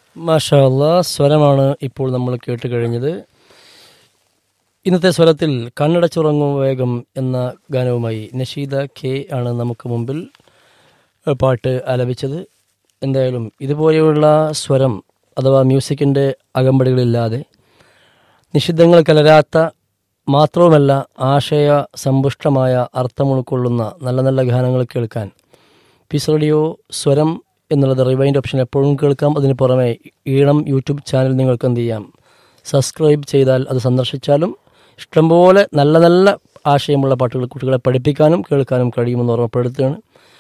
മാഷാ അല്ലാ സ്വരമാണ് ഇപ്പോൾ നമ്മൾ കേട്ട് കഴിഞ്ഞത് ഇന്നത്തെ സ്വരത്തിൽ കണ്ണടച്ചുറങ്ങും വേഗം എന്ന ഗാനവുമായി നഷീദ കെ ആണ് നമുക്ക് മുമ്പിൽ ഏഹ്, പാട്ട് ആലപിച്ചത് എന്തായാലും ഇതുപോലെയുള്ള സ്വരം അഥവാ മ്യൂസിക്കിൻ്റെ അകമ്പടികളില്ലാതെ നിഷിദ്ധങ്ങൾ കലരാത്ത മാത്രവുമല്ല ആശയ സമ്പുഷ്ടമായ അർത്ഥം ഉൾക്കൊള്ളുന്ന നല്ല നല്ല ഗാനങ്ങൾ കേൾക്കാൻ പീസ് റേഡിയോ സ്വരം എന്നുള്ളത് റിവൈൻഡ് ഓപ്ഷൻ എപ്പോഴും കേൾക്കാം അതിന് പുറമെ ഈണം യൂട്യൂബ് ചാനൽ നിങ്ങൾക്ക് എന്ത് ചെയ്യാം സബ്സ്ക്രൈബ് ചെയ്താൽ അത് സന്ദർശിച്ചാലും ഇഷ്ടംപോലെ നല്ല നല്ല ആശയമുള്ള പാട്ടുകൾ കുട്ടികളെ പഠിപ്പിക്കാനും കേൾക്കാനും കഴിയുമെന്ന് ഓർമ്മപ്പെടുത്തുകയാണ്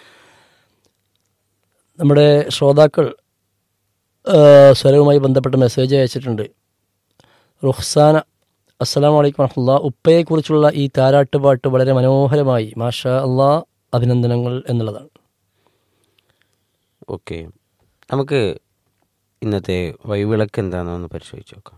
നമ്മുടെ ശ്രോതാക്കൾ ആ, സ്വരവുമായി ബന്ധപ്പെട്ട മെസ്സേജ് അയച്ചിട്ടുണ്ട് റുഹ്സാന അസ്സലാം വലൈക്കും വറഹമുല്ല ഉപ്പയെക്കുറിച്ചുള്ള ഈ താരാട്ട് പാട്ട് വളരെ മനോഹരമായി മാഷാ അള്ളാ അഭിനന്ദനങ്ങൾ എന്നുള്ളതാണ് ഓക്കെ നമുക്ക് ഇന്നത്തെ വൈവിളക്ക് എന്താണെന്ന് പരിശോധിച്ച് നോക്കാം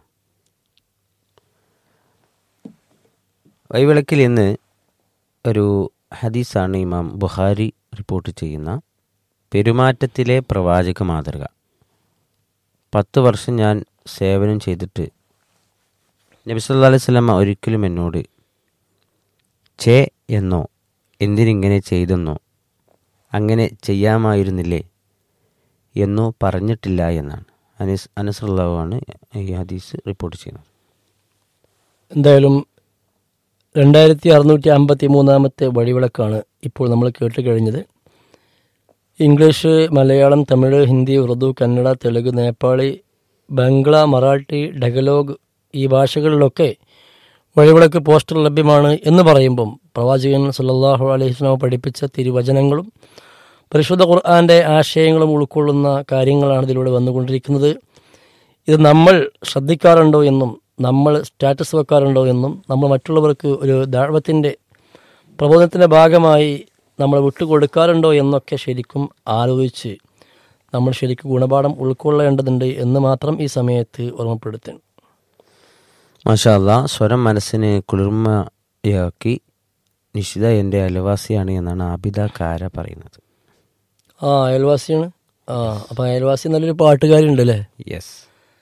വൈവിളക്കിൽ ഇന്ന് ഒരു ഹദീസാണ് ഇമാം ബുഹാരി റിപ്പോർട്ട് ചെയ്യുന്ന പെരുമാറ്റത്തിലെ പ്രവാചക മാതൃക പത്ത് വർഷം ഞാൻ സേവനം ചെയ്തിട്ട് നബി സല്ലല്ലാഹു അലൈഹി വസല്ലമ ഒരിക്കലും എന്നോട് ചേ എന്നോ എന്തിനിങ്ങനെ ചെയ്തെന്നോ അങ്ങനെ ചെയ്യാമായിരുന്നില്ലേ എന്നോ പറഞ്ഞിട്ടില്ല എന്നാണ് അനസ് അനസ്രല്ലാവാണ് ഈ ഹദീസ് റിപ്പോർട്ട് ചെയ്യുന്നത് എന്തായാലും രണ്ടായിരത്തി അറുന്നൂറ്റി അമ്പത്തി മൂന്നാമത്തെ വഴിവിളക്കാണ് ഇപ്പോൾ നമ്മൾ കേട്ട് കഴിഞ്ഞത് ഇംഗ്ലീഷ് മലയാളം തമിഴ് ഹിന്ദി ഉറുദു കന്നഡ തെലുങ്ക് നേപ്പാളി ബംഗ്ല മറാഠി ഡഗലോഗ് ഈ ഭാഷകളിലൊക്കെ വഴിവിളക്ക് പോസ്റ്റർ ലഭ്യമാണ് എന്ന് പറയുമ്പം പ്രവാചകൻ സല്ലല്ലാഹു അലൈഹി വസല്ലം പഠിപ്പിച്ച തിരുവചനങ്ങളും പരിശുദ്ധ ഖുർആന്റെ ആശയങ്ങളും ഉൾക്കൊള്ളുന്ന കാര്യങ്ങളാണ് ഇതിലൂടെ വന്നുകൊണ്ടിരിക്കുന്നത് ഇത് നമ്മൾ ശ്രദ്ധിക്കാറുണ്ടോ എന്നും നമ്മൾ സ്റ്റാറ്റസ് വെക്കാറുണ്ടോ എന്നും നമ്മൾ മറ്റുള്ളവർക്ക് ഒരു ദാഴ്വത്തിൻ്റെ പ്രബോധനത്തിൻ്റെ ഭാഗമായി നമ്മൾ വിട്ടുകൊടുക്കാറുണ്ടോ എന്നൊക്കെ ശരിക്കും ആലോചിച്ച് നമ്മൾ ശരിക്കും ഗുണപാഠം ഉൾക്കൊള്ളേണ്ടതുണ്ട് എന്ന് മാത്രം ഈ സമയത്ത് ഓർമ്മപ്പെടുത്തുന്നു മാഷാ അല്ലാ സ്വരം മനസ്സിന് കുളിർമയാക്കി നിഷിത എൻ്റെ അയൽവാസിയാണ് എന്നാണ് ആബിദ കാര പറയുന്നത് ആ അയൽവാസിയാണ് ആ അപ്പം അയൽവാസി നല്ലൊരു പാട്ടുകാരുണ്ട് അല്ലേ യെസ്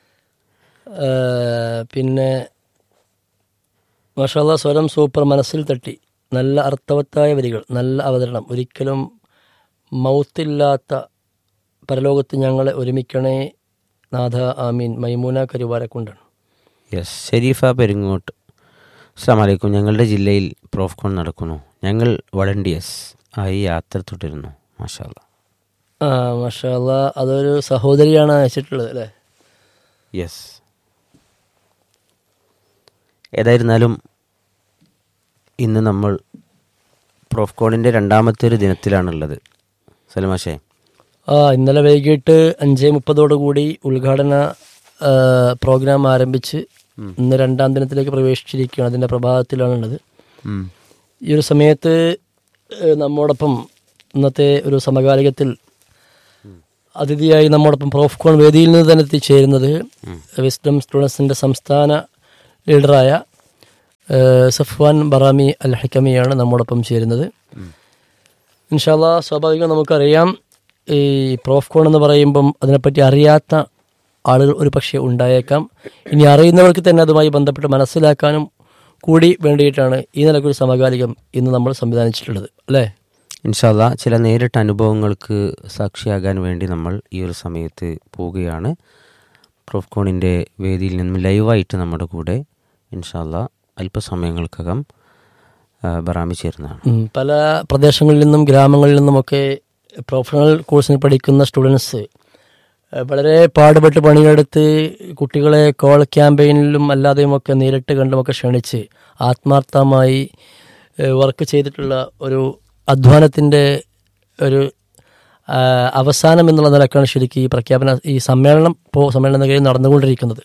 ഏഹ് പിന്നെ മഷാല്ല സ്വരം സൂപ്പർ മനസ്സിൽ തട്ടി നല്ല അർത്ഥവത്തായ വരികൾ നല്ല അവതരണം ഒരിക്കലും മൗത്തില്ലാത്ത പരലോകത്ത് ഞങ്ങളെ ഒരുമിക്കണേ നാഥ ആമീൻ മൈമൂന കരുവാരക്കുണ്ടാണ് യെസ് ഷെരീഫ പെരുങ്ങോട്ട് അസ്സാം വലൈക്കും ഞങ്ങളുടെ ജില്ലയിൽ പ്രോഫ്കോൺ നടക്കുന്നു ഞങ്ങൾ വളണ്ടിയേഴ്സ് ആയി യാത്ര തുടരുന്നു മാഷാ അല്ലാ ആ മഷാല്ല അതൊരു സഹോദരിയാണ് അയച്ചിട്ടുള്ളത് അല്ലേ യെസ് ഏതായിരുന്നാലും ഇന്ന് നമ്മൾ പ്രോഫ്കോണിൻ്റെ രണ്ടാമത്തെ ഒരു ദിനത്തിലാണുള്ളത് സലമാഷേ ആ ഇന്നലെ വൈകിട്ട് അഞ്ച് മുപ്പതോടുകൂടി ഉദ്ഘാടന ആ, പ്രോഗ്രാം ആരംഭിച്ച് ഇന്ന് രണ്ടാം ദിനത്തിലേക്ക് പ്രവേശിച്ചിരിക്കുകയാണ് അതിൻ്റെ പ്രഭാതത്തിലാണുള്ളത് ഈ ഒരു സമയത്ത് ഏഹ്, നമ്മോടൊപ്പം ഇന്നത്തെ ഒരു സമകാലികത്തിൽ അതിഥിയായി നമ്മോടൊപ്പം പ്രോഫ്കോൺ വേദിയിൽ നിന്ന് തന്നെ എത്തിച്ചേരുന്നത് വിസ്ഡം സ്റ്റുഡൻസിൻ്റെ സംസ്ഥാന ലീഡറായ ഏഹ്, സഫ്വാൻ ബറാമി അൽ ഹക്കമിയാണ് നമ്മോടൊപ്പം ചേരുന്നത് ഇൻഷാല്ല സ്വാഭാവികം നമുക്കറിയാം ഈ പ്രോഫ്കോൺ എന്ന് പറയുമ്പം അതിനെപ്പറ്റി അറിയാത്ത ആളുകൾ ഒരു പക്ഷേ ഉണ്ടായേക്കാം ഇനി അറിയുന്നവർക്ക് തന്നെ അതുമായി ബന്ധപ്പെട്ട് മനസ്സിലാക്കാനും കൂടി വേണ്ടിയിട്ടാണ് ഈ നിലക്കൊരു സമകാലികം ഇന്ന് നമ്മൾ സംവിധാനിച്ചിട്ടുള്ളത് അല്ലേ ഇൻഷാല്ല ചില നേരിട്ട അനുഭവങ്ങൾക്ക് സാക്ഷിയാകാൻ വേണ്ടി നമ്മൾ ഈ ഒരു സമയത്ത് പോവുകയാണ് പ്രോഫ്കോണിൻ്റെ വേദിയിൽ നിന്നും ലൈവായിട്ട് നമ്മുടെ കൂടെ ഇൻഷാല്ല അല്പസമയങ്ങൾക്കകം ആ, ബറാമി ചേരുന്നതാണ് ഉം, പല പ്രദേശങ്ങളിൽ നിന്നും ഗ്രാമങ്ങളിൽ നിന്നുമൊക്കെ പ്രൊഫഷണൽ കോഴ്സിന് പഠിക്കുന്ന സ്റ്റുഡൻസ് ഏഹ്, വളരെ പാടുപെട്ട് പണിയെടുത്ത് കുട്ടികളെ കോൾ ക്യാമ്പയിനിലും അല്ലാതെയുമൊക്കെ നേരിട്ട് കണ്ടുമൊക്കെ ക്ഷണിച്ച് ആത്മാർത്ഥമായി ഏഹ്, വർക്ക് ചെയ്തിട്ടുള്ള ഒരു അധ്വാനത്തിൻ്റെ ഒരു ആ, അവസാനം എന്നുള്ള നിലക്കാണ് ശരിക്കും ഈ പ്രഖ്യാപന ഈ സമ്മേളനം ഇപ്പോൾ സമ്മേളന നഗരിയിൽ നടന്നുകൊണ്ടിരിക്കുന്നത്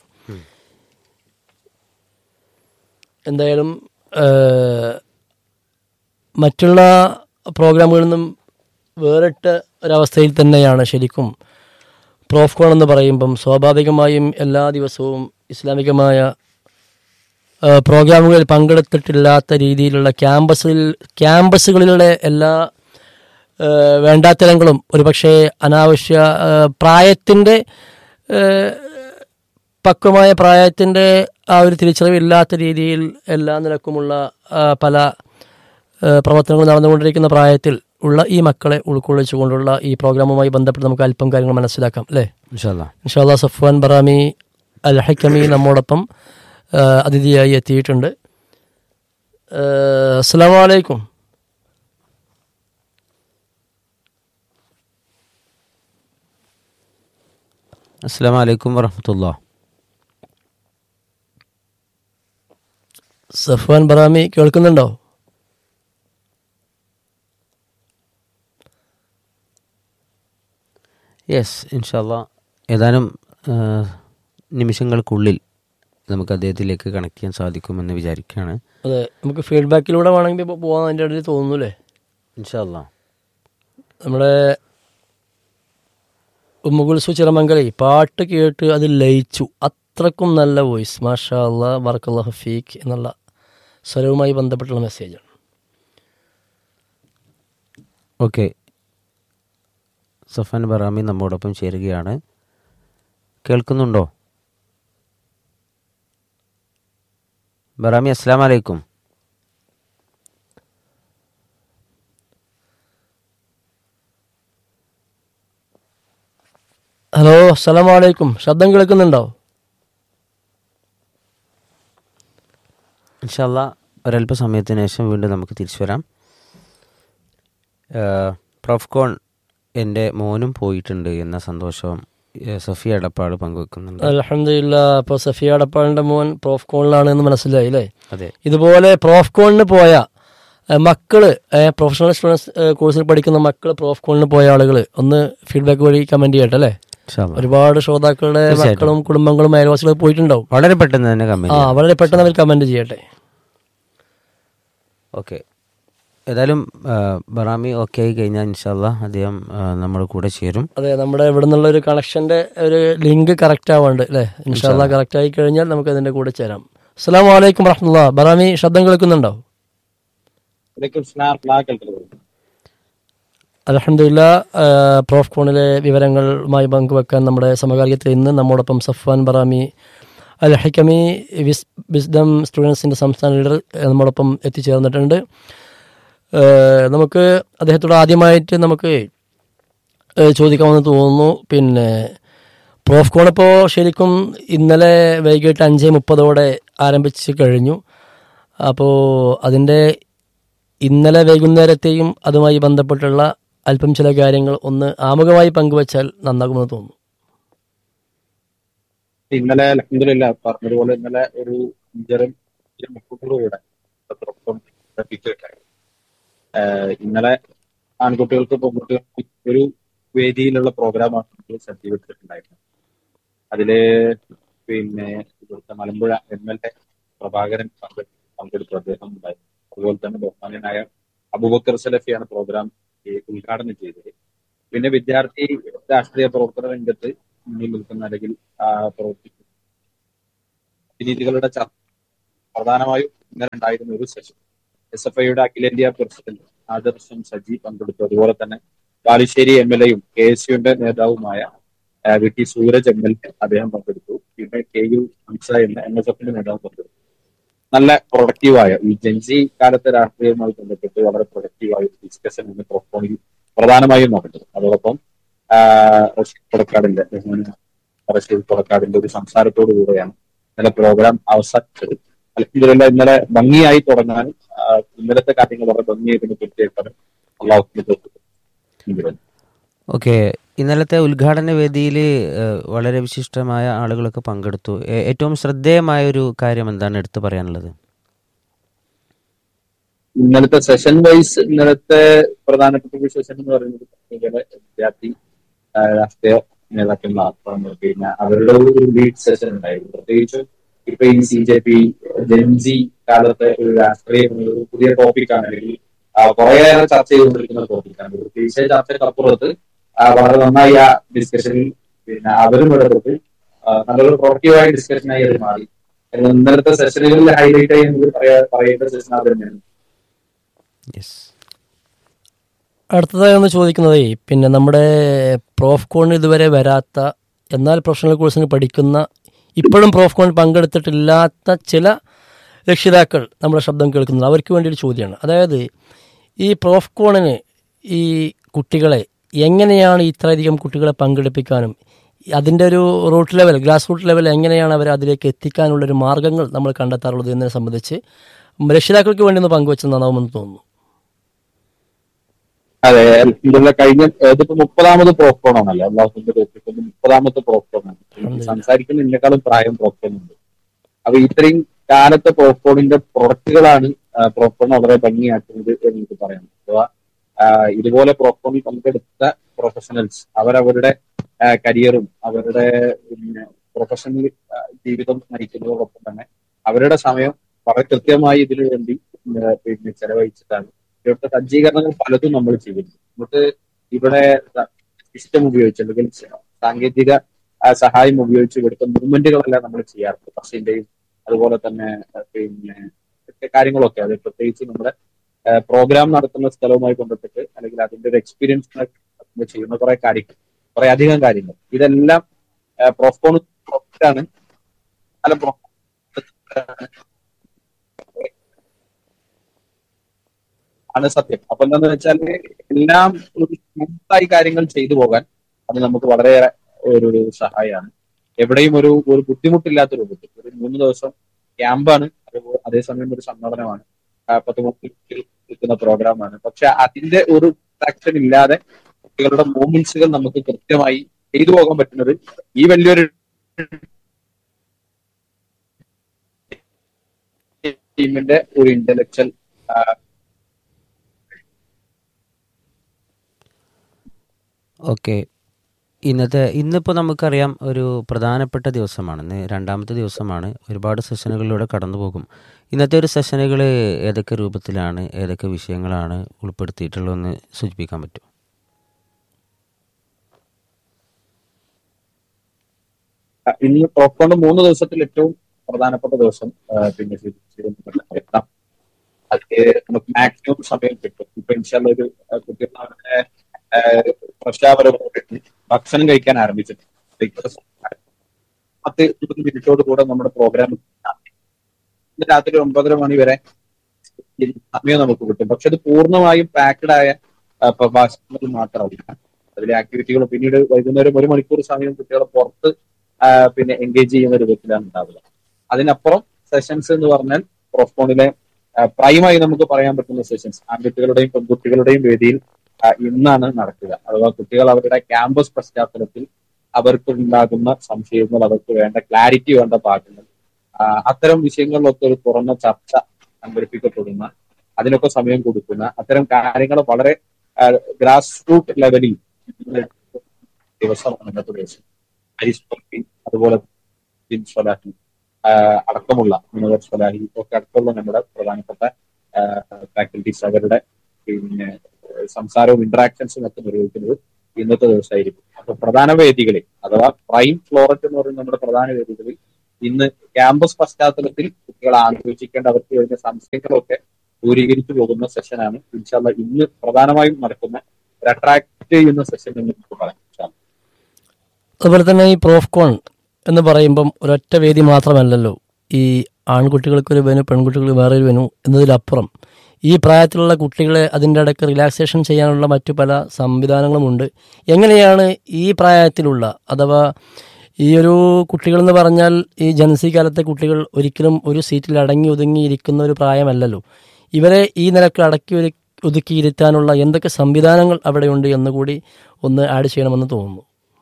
എന്തായാലും ഏഹ്, മറ്റുള്ള പ്രോഗ്രാമുകളിൽ നിന്നും വേറിട്ട ഒരവസ്ഥയിൽ തന്നെയാണ് ശരിക്കും പ്രോഫ്കോൺ എന്ന് പറയുമ്പം സ്വാഭാവികമായും എല്ലാ ദിവസവും ഇസ്ലാമികമായ ആ, പ്രോഗ്രാമുകളിൽ പങ്കെടുത്തിട്ടില്ലാത്ത രീതിയിലുള്ള ക്യാമ്പസിൽ ക്യാമ്പസുകളിലുള്ള എല്ലാ ആ, വേണ്ടാത്തരങ്ങളും ഒരുപക്ഷെ അനാവശ്യ ആ, പ്രായത്തിൻ്റെ ഏഹ്, പക്വമായ പ്രായത്തിൻ്റെ ആ ഒരു തിരിച്ചറിവില്ലാത്ത രീതിയിൽ എല്ലാ നിലക്കുമുള്ള ആ, പല ഏഹ്, പ്രവർത്തനങ്ങൾ നടന്നുകൊണ്ടിരിക്കുന്ന പ്രായത്തിൽ ഉള്ള ഈ മക്കളെ ഉൾക്കൊള്ളിച്ചുകൊണ്ടുള്ള ഈ പ്രോഗ്രാമുമായി ബന്ധപ്പെട്ട് നമുക്ക് അല്പം കാര്യങ്ങൾ മനസ്സിലാക്കാം അല്ലേ ഇൻഷാല്ലാ ഇൻഷാല്ലാ സഫ്വാൻ ബറാമി അൽ ഹക്കമി നമ്മോടൊപ്പം ആ, അതിഥിയായി എത്തിയിട്ടുണ്ട് അസ്സാം വലൈക്കും അസ്സാം വലൈക്കും വറഹമത്തുള്ള സഫ്വാൻ ബറാമി കേൾക്കുന്നുണ്ടോ യെസ് ഇൻഷാല്ല ഏതാനും ആ, നിമിഷങ്ങൾക്കുള്ളിൽ നമുക്ക് അദ്ദേഹത്തിലേക്ക് കണക്ട് ചെയ്യാൻ സാധിക്കുമെന്ന് വിചാരിക്കുകയാണ് അതെ നമുക്ക് ഫീഡ്ബാക്കിലൂടെ വേണമെങ്കിൽ ഇപ്പോൾ പോകാൻ അതിൻ്റെ ഇടയിൽ തോന്നുന്നു അല്ലേ ഇൻഷാല്ല നമ്മുടെ ഉമ്മുകുൽസു ചിറമംഗലേ പാട്ട് കേട്ട് അത് ലയിച്ചു അത്രക്കും നല്ല വോയിസ് മാഷാ അല്ലാ ബർക്കല്ലാ ഹഫീഖ് എന്നുള്ള സ്വരവുമായി ബന്ധപ്പെട്ടുള്ള മെസ്സേജാണ് ഓക്കെ സഫാൻ ബറാമി നമ്മോടൊപ്പം ചേരുകയാണ് കേൾക്കുന്നുണ്ടോ ബറാമി അസ്സാം വലൈക്കും ഹലോ അസ്സലാമു അലൈക്കും ശബ്ദം കേൾക്കുന്നുണ്ടോ ഇൻഷല്ല ഒരല്പ സമയത്തിന് ശേഷം വീണ്ടും നമുക്ക് തിരിച്ചു വരാം ഏഹ്, പ്രോഫ്കോൺ എൻ്റെ മോനും പോയിട്ടുണ്ട് എന്ന സന്തോഷം ഏഹ്, സഫിയ എടപ്പാട് പങ്കുവെക്കുന്നുണ്ട് അലഹമില്ല ഇപ്പോൾ സഫിയ അടപ്പാളിൻ്റെ മോൻ പ്രോഫ് കോണിലാണ് എന്ന് മനസ്സിലായി അല്ലേ അതെ ഇതുപോലെ പ്രോഫ് കോണിന് പോയ ഏഹ്, മക്കള് ഏഹ്, പ്രൊഫഷണൽ സ്റ്റുഡൻസ് ഏഹ്, കോഴ്സിൽ പഠിക്കുന്ന മക്കൾ പ്രോഫ് കോണിന് പോയ ആളുകൾ ഒന്ന് ഫീഡ്ബാക്ക് വഴി കമന്റ് ചെയ്യട്ടെ അല്ലേ ഇൻഷാല്ലാ. ഒരുപാട് ശ്രോതാക്കളുടെ തീർച്ചയായിട്ടും. മക്കളും കുടുംബങ്ങളും അയൽവാസികളും പോയിട്ടുണ്ടാവും വളരെ പെട്ടെന്ന് തന്നെ ആ കമ്പനി വളരെ പെട്ടെന്ന് അവർ കമന്റ് ചെയ്യട്ടെ ഓക്കെ ഏതായാലും ആ, ബറാമി ഓക്കെ ആയി കഴിഞ്ഞാൽ ഇൻഷാല്ല അദ്ദേഹം ആ, നമ്മുടെ കൂടെ ചേരും അതെ നമ്മുടെ ഇവിടെ നിന്നുള്ള ഒരു കണക്ഷന്റെ ഒരു ലിങ്ക് കറക്റ്റ് ആവാണ്ട് അല്ലേ ഇൻഷാല്ല കറക്റ്റ് ആയി കഴിഞ്ഞാൽ നമുക്ക് അതിന്റെ കൂടെ ചേരാം അസ്സാം വലൈക്കും വറഹമുല്ല ബറാമി ശബ്ദം കേൾക്കുന്നുണ്ടോ വലൈക്കും സ്ലാം ബ്ലാക്ക് കേൾക്കുന്നത് അലഹമില്ല പ്രോഫ് കോണിലെ വിവരങ്ങളുമായി പങ്കുവെക്കാൻ നമ്മുടെ സമകാലികത്തിൽ ഇന്ന് നമ്മോടൊപ്പം സഫ്വാൻ ബറാമി അൽ ഹക്കമി വിസ് വിസ്ഡം സ്റ്റുഡൻസിൻ്റെ സംസ്ഥാന ലീഡർ ഏഹ്, നമ്മോടൊപ്പം എത്തിച്ചേർന്നിട്ടുണ്ട് ഏഹ്, നമുക്ക് അദ്ദേഹത്തോട് ആദ്യമായിട്ട് നമുക്ക് ഏഹ്, ചോദിക്കാമെന്ന് തോന്നുന്നു പിന്നെ പ്രോഫ് കോൺ ഇപ്പോൾ ശരിക്കും ഇന്നലെ വൈകിട്ട് അഞ്ച് മുപ്പതോടെ ആരംഭിച്ച് കഴിഞ്ഞു അപ്പോൾ അതിൻ്റെ ഇന്നലെ വൈകുന്നേരത്തെയും അതുമായി ബന്ധപ്പെട്ടുള്ള അല്പം ചില കാര്യങ്ങൾ ഒന്ന് ആമുഖമായി പങ്കുവച്ചാൽ നന്നാകുമെന്ന് തോന്നുന്നു ഇന്നലെ അലഹമില്ല പറഞ്ഞതുപോലെ ഇന്നലെ ഒരു ഇഞ്ചറും മുക്കൂട്ടോടുകൂടെ ഇന്നലെ ആൺകുട്ടികൾക്ക് പെൺകുട്ടികൾക്ക് ഒരു വേദിയിലുള്ള പ്രോഗ്രാമാണ് നമ്മൾ സജ്ജീകരിച്ചിട്ടുണ്ടായിരുന്നത് അതില് പിന്നെ ഇവിടുത്തെ Malampuzha M L A Prabhakaran പങ്കെ- പങ്കെടുത്തു അദ്ദേഹം ഉണ്ടായിരുന്നു അതുപോലെ തന്നെ ബഹുമാന്യനായ അബൂബക്കർ സലഫിയാണ് പ്രോഗ്രാം ഈ ഉദ്ഘാടനം ചെയ്തത് പിന്നെ വിദ്യാർത്ഥി രാഷ്ട്രീയ പ്രവർത്തന രംഗത്ത് മുന്നിൽ നിൽക്കുന്ന അല്ലെങ്കിൽ ആ, പ്രവർത്തിക്കുന്ന രീതികളുടെ ചർച്ച പ്രധാനമായും ഇന്നലെ ഉണ്ടായിരുന്ന ഒരു സെഷൻ എസ് എഫ് ഐയുടെ അഖിലേന്ത്യാ പ്രസിഡന്റ് ആദർശം സജി പങ്കെടുത്തു അതുപോലെ തന്നെ ബാലുശ്ശേരി എം എൽ എയും കെ എസ് യുവിന്റെ നേതാവുമായ ആ, V T Sooraj M L A അദ്ദേഹം പങ്കെടുത്തു പിന്നെ കെ യു ഹംസ എന്ന എം എസ് എഫിന്റെ നേതാവ് പങ്കെടുത്തു നല്ല പ്രൊഡക്റ്റീവായ ഈ ജൻസി കാലത്തെ രാഷ്ട്രീയവുമായി ബന്ധപ്പെട്ട് വളരെ പ്രൊഡക്റ്റീവായ ഒരു ഡിസ്കഷൻ ഇന്ന് പ്രോഫോണിൽ പ്രധാനമായും നടന്നത് അതോടൊപ്പം ആ, റഷീദ് കൊടക്കാടിന്റെ ബഹുമാനനായ റഷീദ് കൊടക്കാടിന്റെ ഒരു സംസാരത്തോടു കൂടെയാണ് ഇന്നലെ പ്രോഗ്രാം അവസാനിച്ചത് അലഹമില്ല ഇന്നലെ ഭംഗിയായി തുടങ്ങാനും ആ, ഇന്നലത്തെ കാര്യങ്ങൾ വളരെ ഭംഗിയായിട്ട് പറ്റിയേക്കാനും അള്ളാഹു ഓക്കെ ഇന്നലത്തെ ഉദ്ഘാടന വേദിയിൽ വളരെ വിശിഷ്ടമായ ആളുകളൊക്കെ പങ്കെടുത്തു ഏ- ഏറ്റവും ശ്രദ്ധേയമായ ഒരു കാര്യം എന്താണ് എടുത്തു പറയാനുള്ളത് ഇന്നലത്തെ സെഷൻ വൈസ് ഇന്നലത്തെ പ്രധാനപ്പെട്ട ഒരു സെഷൻ എന്ന് പറയുന്നത് ഇങ്ങനെ വിദ്യാർത്ഥി ആ, രാഷ്ട്രീയ നേതാക്കന്മാർ പിന്നെ അവരുടെ ഒരു ലീഡ് സെഷൻ ഉണ്ടായിരുന്നു പ്രത്യേകിച്ച് ഇപ്പൊ ഈ സി ജെ പി ജൻസി കാലത്തെ ഒരു രാഷ്ട്രീയം ഒരു പുതിയ ടോപ്പിക്കാണ് അല്ലെങ്കിൽ ആ, കുറേയേറെ ചർച്ച ചെയ്തുകൊണ്ടിരിക്കുന്ന ടോപ്പിക്കാണ് പ്രത്യേകിച്ച് ചർച്ചക്കപ്പുറത്ത് ആ, വളരെ നന്നായി ആ ഡിസ്കഷനിൽ പിന്നെ അവരും ഇടപെട്ട് ആ, നല്ലൊരു പ്രൊഡക്റ്റീവായ ഡിസ്കഷനായി അത് മാറി എന്നാൽ ഇന്നലത്തെ സെഷനുകളിൽ ഹൈലൈറ്റ് ചെയ്യുന്നത് പറയാ പറയേണ്ട സെഷൻ അത് തന്നെയാണ് യെസ് അടുത്തതായി ഒന്ന് ചോദിക്കുന്നതേ പിന്നെ നമ്മുടെ പ്രോഫ് കോണിൽ ഇതുവരെ വരാത്ത എന്നാൽ പ്രൊഫഷണൽ കോഴ്സിന് പഠിക്കുന്ന ഇപ്പോഴും പ്രോഫ്കോൺ പങ്കെടുത്തിട്ടില്ലാത്ത ചില രക്ഷിതാക്കൾ നമ്മുടെ ശബ്ദം കേൾക്കുന്നുണ്ട് അവർക്ക് വേണ്ടി ഒരു ചോദ്യമാണ് അതായത് ഈ പ്രോഫ്കോണിന് ഈ കുട്ടികളെ എങ്ങനെയാണ് ഇത്രയധികം കുട്ടികളെ പങ്കെടുപ്പിക്കാനും അതിൻ്റെ ഒരു root level grass root level എങ്ങനെയാണ് അവർ അതിലേക്ക് എത്തിക്കാനുള്ളൊരു മാർഗ്ഗങ്ങൾ നമ്മൾ കണ്ടെത്താറുള്ളത് എന്നതിനെ സംബന്ധിച്ച് രക്ഷിതാക്കൾക്ക് വേണ്ടി ഒന്ന് പങ്കുവെച്ച് നന്നാവുമെന്ന് തോന്നുന്നു അതെ ഇതിലെ കഴിഞ്ഞ ഇതിപ്പോ മുപ്പതാമത് പ്രോഫോൺ ആണല്ലോ അള്ളാഹുന്റെ തോപ്പിക്കുന്ന മുപ്പതാമത്തെ പ്രോഫോൺ ആണ് എനിക്ക് സംസാരിക്കുന്ന എന്നെക്കാളും പ്രായം പ്രോഫോൺ ഉണ്ട് അപ്പൊ ഇത്രയും കാലത്തെ പ്രോഫോണിന്റെ പ്രൊഡക്റ്റുകളാണ് പ്രോഫോൺ വളരെ ഭംഗിയാക്കുന്നത് എന്ന് എനിക്ക് പറയാം അഥവാ ആ, ഇതുപോലെ പ്രോഫോണിൽ പങ്കെടുത്ത പ്രൊഫഷണൽസ് അവരവരുടെ കരിയറും അവരുടെ പിന്നെ പ്രൊഫഷണൽ ജീവിതം നയിക്കുന്നതോടൊപ്പം തന്നെ അവരുടെ സമയം വളരെ കൃത്യമായി ഇതിനു വേണ്ടി ആ, പിന്നെ ചെലവഴിച്ചിട്ടാണ് ഇവിടുത്തെ സജ്ജീകരണങ്ങൾ പലതും നമ്മൾ ചെയ്യുന്നു നമുക്ക് ഇവിടെ സിസ്റ്റം ഉപയോഗിച്ച് അല്ലെങ്കിൽ സാങ്കേതിക ആ, സഹായം ഉപയോഗിച്ച് ഇവിടുത്തെ മൂവ്മെന്റുകളെല്ലാം നമ്മൾ ചെയ്യാറുണ്ട് ബസ്സിന്റെയും അതുപോലെ തന്നെ ആ, പിന്നെ ഒക്കെ കാര്യങ്ങളൊക്കെ അത് പ്രത്യേകിച്ച് നമ്മുടെ പ്രോഗ്രാം നടത്തുന്ന സ്ഥലവുമായി ബന്ധപ്പെട്ട് അല്ലെങ്കിൽ അതിന്റെ ഒരു എക്സ്പീരിയൻസ് നമ്മൾ ചെയ്യുന്ന കുറെ കാര്യങ്ങൾ കുറെ അധികം കാര്യങ്ങൾ ഇതെല്ലാം പ്രോഫോൺ ആണ് അല്ല പ്രോ- ആണ് സത്യം അപ്പൊ എന്താന്ന് വെച്ചാല് എല്ലാം ഒരു സ്മൂത്തായി കാര്യങ്ങൾ ചെയ്തു പോകാൻ അത് നമുക്ക് വളരെയേറെ ഒരു ഒരു സഹായമാണ് എവിടെയും ഒരു ഒരു ബുദ്ധിമുട്ടില്ലാത്ത രൂപത്തിൽ ഒരു മൂന്ന് ദിവസം ക്യാമ്പാണ് അതുപോലെ അതേസമയം ഒരു സമ്മേളനമാണ് ആ, പത്ത് മുപ്പത് കുട്ടികൾ നിൽക്കുന്ന പ്രോഗ്രാമാണ് പക്ഷെ അതിന്റെ ഒരു ട്രാക്ഷൻ ഇല്ലാതെ കുട്ടികളുടെ മൂവ്മെന്റ്സുകൾ നമുക്ക് കൃത്യമായി ചെയ്തു പോകാൻ പറ്റുന്നത് ഈ വലിയൊരു ടീമിന്റെ ഒരു ഇന്റലക്ച്വൽ ഓക്കെ ഇന്നത്തെ ഇന്നിപ്പോൾ നമുക്കറിയാം ഒരു പ്രധാനപ്പെട്ട ദിവസമാണ് ഇന്ന് രണ്ടാമത്തെ ദിവസമാണ് ഒരുപാട് സെഷനുകളിലൂടെ കടന്നു പോകും ഇന്നത്തെ ഒരു സെഷനുകൾ ഏതൊക്കെ രൂപത്തിലാണ് ഏതൊക്കെ വിഷയങ്ങളാണ് ഉൾപ്പെടുത്തിയിട്ടുള്ളതെന്ന് സൂചിപ്പിക്കാൻ പറ്റും ആ, ഇന്ന് ടോപ്കോണ്ട് മൂന്ന് ദിവസത്തിൽ ഏറ്റവും പ്രധാനപ്പെട്ട ദിവസം ആ, പിന്നെ എത്താം അതില് നമുക്ക് മാക്സിമം സമയം കിട്ടും ഇപ്പൊ ഇൻഷാല്ല ഒരു ആ, കുട്ടികളുടെ പ്രശ്നാപരമൊക്കെ ഭക്ഷണം കഴിക്കാൻ ആരംഭിച്ചിട്ടുണ്ട് Breakfast. പത്ത് ഇരുപത് മിനിറ്റോട് കൂടെ നമ്മുടെ പ്രോഗ്രാം ഇന്ന് രാത്രി ഒമ്പതര മണി വരെ ഈ സമയം നമുക്ക് കിട്ടും പക്ഷെ അത് പൂർണ്ണമായും പാക്ഡ് ആയ ആ, പ്രഭാഷണങ്ങൾ മാത്രമല്ല അതിലെ ആക്ടിവിറ്റികൾ പിന്നീട് വൈകുന്നേരം ഒരു മണിക്കൂർ സമയം കുട്ടികളെ പുറത്ത് ആ, പിന്നെ എൻഗേജ് ചെയ്യുന്ന രൂപത്തിലാണ് ഉണ്ടാവുക അതിനപ്പുറം സെഷൻസ് എന്ന് പറഞ്ഞാൽ പ്രോഫോണിലെ പ്രൈമായി നമുക്ക് പറയാൻ പറ്റുന്ന സെഷൻസ് ആൺകുട്ടികളുടെയും പെൺകുട്ടികളുടെയും വേദിയിൽ ആ, ഇന്നാണ് നടക്കുക അഥവാ കുട്ടികൾ അവരുടെ ക്യാമ്പസ് പശ്ചാത്തലത്തിൽ അവർക്ക് ഉണ്ടാകുന്ന സംശയങ്ങൾ അവർക്ക് വേണ്ട ക്ലാരിറ്റി വേണ്ട ഭാഗങ്ങൾ ആ, അത്തരം വിഷയങ്ങളിലൊക്കെ ഒരു തുറന്ന ചർച്ച സംഘടിപ്പിക്കപ്പെടുന്ന അതിനൊക്കെ സമയം കൊടുക്കുന്ന അത്തരം കാര്യങ്ങൾ വളരെ ഗ്രാസ് റൂട്ട് ലെവലിൽ ദിവസമാണ് ഇന്നത്തെ ദിവസം ഹരീഷ് പർപ്പി അതുപോലെ ജിൻ സ്വലാഹി ആ, അടക്കമുള്ള മുനവർ സ്വലാഹി ഒക്കെ അടക്കമുള്ള നമ്മുടെ പ്രധാനപ്പെട്ട ഫാക്കൽറ്റീസ് അവരുടെ പിന്നെ സംസാരവും ഇന്ററാക്ഷൻസും ഒക്കെ നിർവഹിക്കുന്നത് ഇന്നത്തെ ദിവസമായിരിക്കും അപ്പൊ പ്രധാന വേദികളിൽ അഥവാ പ്രൈം ഫ്ലോററ്റ് എന്ന് പറയുന്ന നമ്മുടെ പ്രധാന വേദികളിൽ ഇന്ന് ക്യാമ്പസ് പശ്ചാത്തലത്തിൽ കുട്ടികൾ ആലോചിക്കേണ്ട അവർക്ക് വരുന്ന സംശയങ്ങളൊക്കെ ദൂരീകരിച്ചു പോകുന്ന സെഷനാണ് ഇൻഷാല്ല ഇന്ന് പ്രധാനമായും നടക്കുന്ന ഒരു അട്രാക്ട് ചെയ്യുന്ന സെഷൻ എന്ന് നമുക്ക് പറയാം ഇൻഷാ അല്ലാ. അതുപോലെ തന്നെ ഈ പ്രോഫ്കോൺ എന്ന് പറയുമ്പം ഒരൊറ്റ വേദി മാത്രമല്ലല്ലോ ഈ ആൺകുട്ടികൾക്കൊരു വെനു പെൺകുട്ടികൾക്ക് വേറൊരു വെനു എന്നതിലപ്പുറം ഈ പ്രായത്തിലുള്ള കുട്ടികളെ അതിൻ്റെ ഇടയ്ക്ക് റിലാക്സേഷൻ ചെയ്യാനുള്ള മറ്റു പല സംവിധാനങ്ങളുമുണ്ട് എങ്ങനെയാണ് ഈ പ്രായത്തിലുള്ള അഥവാ ഈ ഒരു കുട്ടികൾ എന്ന് പറഞ്ഞാൽ ഈ ജൻസി കാലത്തെ കുട്ടികൾ ഒരിക്കലും ഒരു സീറ്റിൽ അടങ്ങി ഒതുങ്ങി ഇരിക്കുന്ന ഒരു പ്രായമല്ലല്ലോ ഇവരെ ഈ നിലക്ക് അടക്കി ഒരു ഒതുക്കിയിരുത്താനുള്ള എന്തൊക്കെ സംവിധാനങ്ങൾ അവിടെയുണ്ട് എന്നുകൂടി ഒന്ന് ആഡ് ചെയ്യണമെന്ന് തോന്നുന്നു